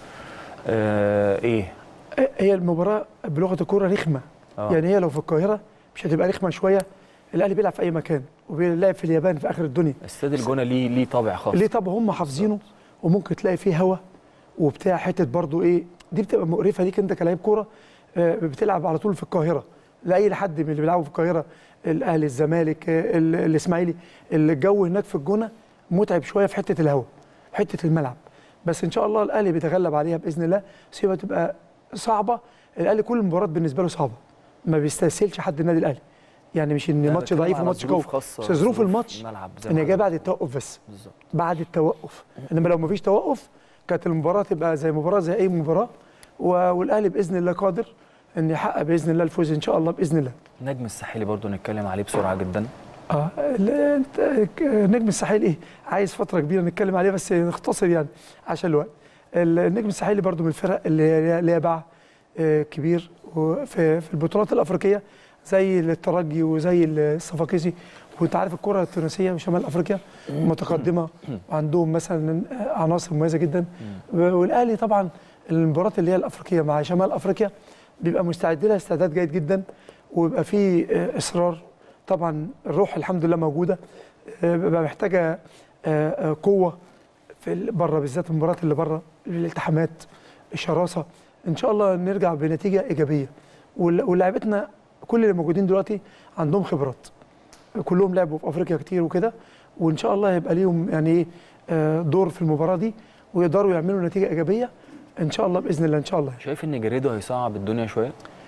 آه ايه هي المباراه بلغه الكوره رخمه اه يعني هي لو في القاهره مش هتبقى رخمه شويه الاهلي بيلعب في اي مكان وبيلعب في اليابان في اخر الدنيا استاد الجونه ليه ليه طابع خاص ليه طب هم حافظينه وممكن تلاقي فيه هوا وبتاع حته برضو ايه دي بتبقى مقرفه ليك انت كلاعب كوره آه، بتلعب على طول في القاهره لاي حد من اللي بيلعبوا في القاهره الاهلي الزمالك آه، ال- الاسماعيلي الجو هناك في الجونه متعب شويه في حته الهوا في حته الملعب بس ان شاء الله الاهلي بيتغلب عليها باذن الله بس هي بتبقى صعبه الاهلي كل المباريات بالنسبه له صعبه ما بيستسهلش حد النادي الاهلي يعني مش ان لا، ماتش بتكلم ضعيف على وماتش ظروف قوي خاصة، بس ظروف الماتش الملعب زي ان ما هي جايه حضرتك- بعد التوقف بس بالظبط بعد التوقف انما لو مفيش توقف كانت المباراه تبقى زي مباراه زي اي مباراه و- والاهلي باذن الله قادر ان يحقق باذن الله الفوز ان شاء الله باذن الله نجم الساحلي برضو نتكلم عليه بسرعه جدا اه ال- انت ك- نجم الساحلي ايه عايز فتره كبيره نتكلم عليه بس نختصر يعني عشان الوقت ال- النجم الساحلي برضو من الفرق اللي هي ليها باع آه، كبير وفي في البطولات الافريقيه زي الترجي وزي الصفاقسي وانت عارف الكره التونسيه وشمال افريقيا متقدمه وعندهم مثلا عناصر مميزه جدا والاهلي طبعا المباراه اللي هي الافريقيه مع شمال افريقيا بيبقى مستعد لها استعداد جيد جدا ويبقى فيه آه، اصرار طبعا الروح الحمد لله موجوده آه، بيبقى محتاجه آه، آه، قوه في ال- بره بالذات المباريات اللي بره الالتحامات الشراسه ان شاء الله نرجع بنتيجه ايجابيه وال- ولاعيبتنا كل اللي موجودين دلوقتي عندهم خبرات كلهم لعبوا في افريقيا كتير وكده وان شاء الله هيبقى ليهم يعني ايه آه، دور في المباراه دي ويقدروا يعملوا نتيجه ايجابيه ان شاء الله باذن الله ان شاء الله شايف ان جريدو هيصعب الدنيا شويه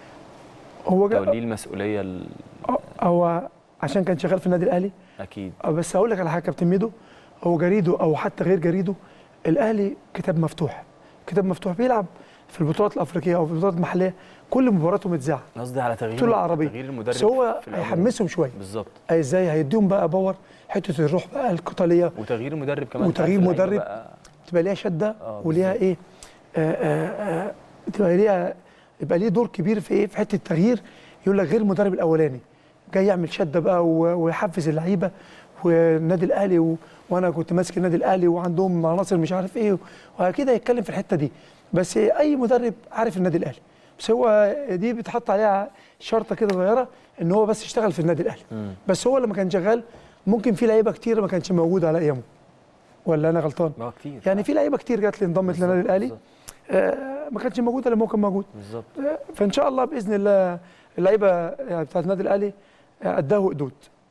هو جا- توليه المسؤوليه ال- هو عشان كان شغال في النادي الاهلي اكيد آه، بس هقول لك على حاجه يا كابتن ميدو هو جريده او حتى غير جريده الاهلي كتاب مفتوح كتاب مفتوح بيلعب في البطولات الافريقيه او في البطولات المحليه كل مباراته متذاعه قصدي على تغيير بطوله عربيه تغيير المدرب بس هو في العموم. هيحمسهم شويه بالظبط أي ازاي هيديهم بقى باور حته الروح بقى القتاليه وتغيير المدرب كمان وتغيير أنت عارف اللعيبة مدرب. بقى تبقى ليها شده آه، وليها بالظبط. ايه آه آه آه تبقى ليها يبقى ليه دور كبير في ايه في حته التغيير يقول لك غير المدرب الاولاني جاي يعمل شده بقى و- ويحفز اللعيبه والنادي الاهلي و... وانا كنت ماسك النادي الاهلي وعندهم عناصر مش عارف ايه وكده يتكلم في الحته دي بس اي مدرب عارف النادي الاهلي بس هو دي بتحط عليها شرطه كده صغيره ان هو بس يشتغل في النادي الاهلي مم. بس هو لما كان شغال ممكن في لعيبه كتير ما كانش موجوده على ايامه ولا انا غلطان ما هو كتير يعني في لعيبه كتير جات لي انضمت للنادي الاهلي بالظبط، آه، ما كانش موجوده لما هو كان موجود بالظبط آه، فان شاء الله باذن الله اللعيبه يعني بتاعت النادي الاهلي آه، قدها وقدود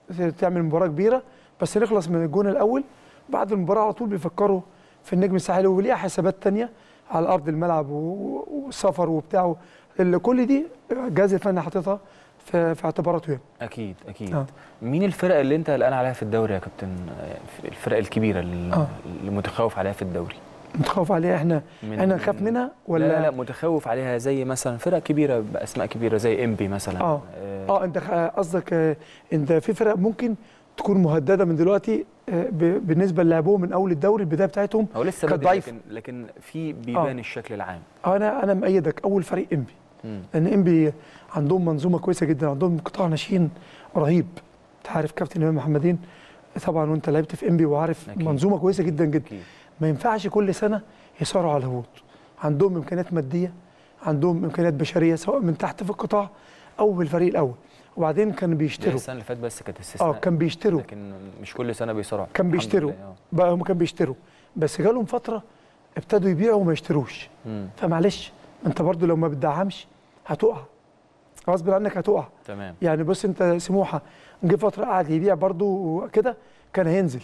تعمل مباراه كبيره بس نخلص من الجون الاول بعد المباراه على طول بيفكروا في النجم الساحلي وليها حسابات تانية على ارض الملعب و- والسفر وبتاع اللي كل دي الجهاز الفني حاططها في, في اعتباراته يعني اكيد اكيد آه. مين الفرق اللي انت قلقان عليها في الدوري يا كابتن آه، الفرق الكبيره اللي, آه. اللي متخوف عليها في الدوري متخوف عليها احنا من- احنا نخاف منها ولا لا لا متخوف عليها زي مثلا فرق كبيره باسماء كبيره زي انبي مثلا آه. آه. اه انت خ- قصدك آه، انت في فرق ممكن تكون مهدده من دلوقتي آه، ب- بالنسبه للعبهم من اول الدوري البدايه بتاعتهم هو لسه كانت بدري ضعيفة. لكن لكن في بيبان آه. الشكل العام انا انا مأيدك اول فريق انبي مم. لان انبي عندهم منظومه كويسه جدا عندهم قطاع ناشئين رهيب انت عارف كابتن امام محمدين طبعا وانت لعبت في انبي وعارف أكيد. منظومه كويسه جدا جدا اكيد ما ينفعش كل سنه يصارعوا على الهبوط عندهم امكانيات ماديه عندهم امكانيات بشريه سواء من تحت في القطاع او بالفريق الاول وبعدين كانوا دي بيشتروا السنه اللي فاتت بس كانت استثناء اه كان بيشتروا لكن مش كل سنه بيصارعوا كان الحمد بيشتروا. لله، آه. بقى هم كانوا بيشتروا بس جالهم فتره ابتدوا يبيعوا وما يشتروش مم. فمعلش انت برضو لو ما بتدعمش هتقع غصب عنك هتقع تمام يعني بص انت سموحه جه فتره قعد يبيع برضو كده كان هينزل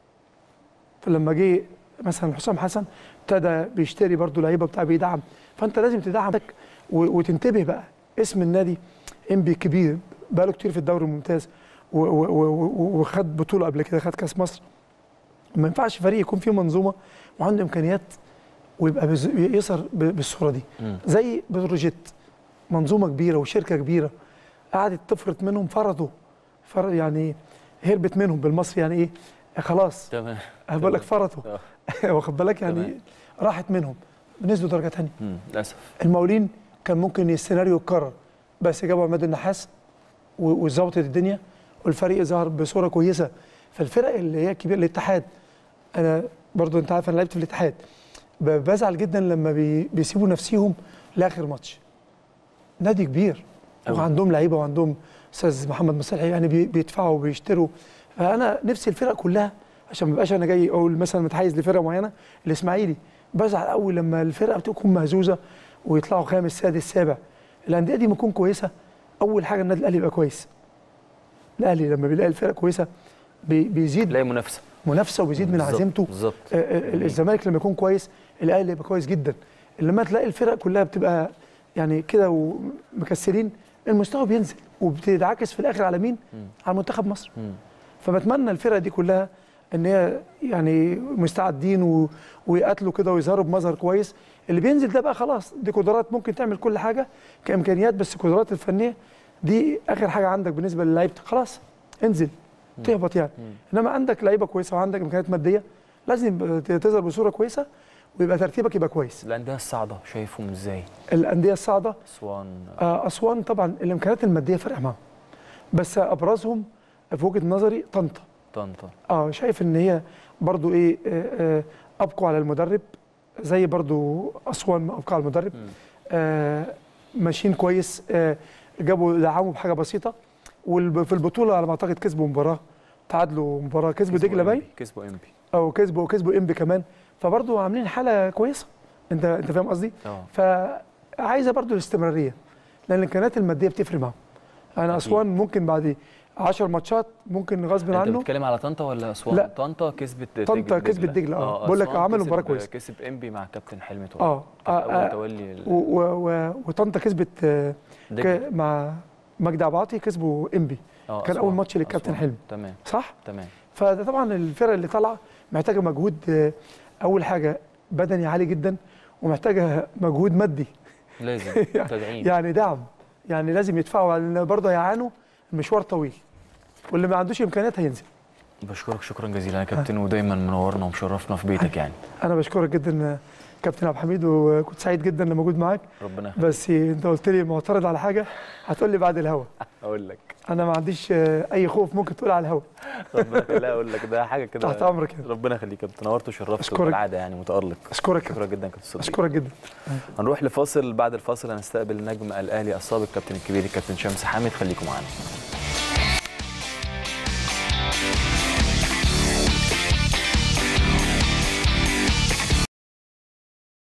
فلما جه مثلا حسام حسن ابتدى بيشتري برضو لعيبه بتاع بيدعم فانت لازم تدعمك و- وتنتبه بقى اسم النادي انبي كبير بقاله كتير في الدوري الممتاز و- و- و- و- وخد بطوله قبل كده خد كاس مصر ما ينفعش فريق يكون فيه منظومه وعنده امكانيات ويبقى بز- يظهر ب- بالصوره دي مم. زي بتروجيت منظومه كبيره وشركه كبيره قعدت تفرط منهم فرطوا فرط يعني هربت منهم بالمصري يعني ايه خلاص تمام أنا بقول لك فرطوا آه. واخد بالك يعني تمام. راحت منهم نزلوا درجه ثانيه مم. للاسف المقاولين كان ممكن السيناريو يتكرر بس جابوا عماد النحاس و- وظبطت الدنيا والفريق ظهر بصوره كويسه فالفرق اللي هي الكبيره الاتحاد انا برضو انت عارف انا لعبت في الاتحاد ب- بزعل جدا لما بي بيسيبوا نفسيهم لاخر ماتش نادي كبير أوي. وعندهم لعيبه وعندهم استاذ محمد مصلحي يعني بي- بيدفعوا وبيشتروا فانا نفسي الفرق كلها عشان ما يبقاش انا جاي اقول مثلا متحيز لفرقه معينه الاسماعيلي بزعل قوي لما الفرقه بتكون مهزوزه ويطلعوا خامس سادس سابع الانديه دي بتكون كويسه اول حاجه النادي الاهلي يبقى كويس الاهلي لما بيلاقي الفرق كويسه بي- بيزيد تلاقي منافسه منافسه وبيزيد من بالظبط، عزيمته بالظبط آه، آه، الزمالك لما يكون كويس الاهلي يبقى كويس جدا لما تلاقي الفرق كلها بتبقى يعني كده ومكسرين المستوى بينزل وبتنعكس في الاخر على مين؟ مم. على منتخب مصر مم. فبتمنى الفرق دي كلها ان هي يعني مستعدين و... ويقاتلوا كده ويظهروا بمظهر كويس اللي بينزل ده بقى خلاص دي قدرات ممكن تعمل كل حاجه كامكانيات بس القدرات الفنيه دي اخر حاجه عندك بالنسبه للعيبه خلاص انزل تهبط يعني مم. انما عندك لعيبه كويسه وعندك امكانيات ماديه لازم يبقى تظهر بصوره كويسه ويبقى ترتيبك يبقى كويس الانديه الصاعده شايفهم ازاي؟ الانديه الصاعده اسوان آه، اسوان طبعا الامكانيات الماديه فرق معاهم بس ابرزهم في وجهه نظري طنطا طنطا اه شايف ان هي برضو ايه آه، آه، ابقوا على المدرب زي برضو اسوان ما ابقى على المدرب مم. آه ماشيين كويس آه جابوا دعموا بحاجه بسيطه وفي البطوله على ما اعتقد كسبوا مباراه تعادلوا مباراه كسبوا دجله باين إنبي، كسبوا انبي او كسبوا كسبوا انبي كمان فبرضو عاملين حاله كويسه انت انت فاهم قصدي اه فعايزه برضو الاستمراريه لان الامكانيات الماديه بتفرق معاهم انا أكيد. اسوان ممكن بعد 10 ماتشات ممكن غصب انت عنه بتتكلم على طنطا ولا اسوان؟ لا. طنطا كسبت طنطا كسبت دجلة، آه. بقول لك أسوان عملوا كسب- مباراة كويسة. كسب انبي مع كابتن حلمي طه اه, كان آه, اول آه تولي ال- و- و- و- وطنطا كسبت آه دجلة. ك- مع مجدي عباطي كسبوا انبي آه، كان أسوان. أول ماتش للكابتن أسوان. حلمي. تمام صح تمام فده طبعا الفرق اللي طالعه محتاجه مجهود آه، اول حاجه بدني عالي جدا ومحتاجه مجهود مادي لازم تدعيم يعني دعم يعني لازم يدفعوا لان برضه هيعانوا المشوار طويل واللي ما عندوش امكانيات هينزل بشكرك شكرا جزيلا يا كابتن ودايما منورنا ومشرفنا في بيتك يعني انا بشكرك جدا آه، كابتن عبد الحميد وكنت سعيد جدا لما موجود معاك ربنا يخليك بس انت قلت لي معترض على حاجه هتقول لي بعد الهوا اقول لك انا ما عنديش آه، اي خوف ممكن تقول على الهوا ربنا يخليك لا اقول لك ده حاجه كده تحت امرك يعني. ربنا يخليك يا كابتن نورت وشرفت أشكرك. بالعاده يعني متالق اشكرك شكرا جدا كابتن صديق اشكرك جدا هنروح لفاصل بعد الفاصل هنستقبل نجم الاهلي السابق كابتن الكبير الكابتن شمس حامد خليكم معانا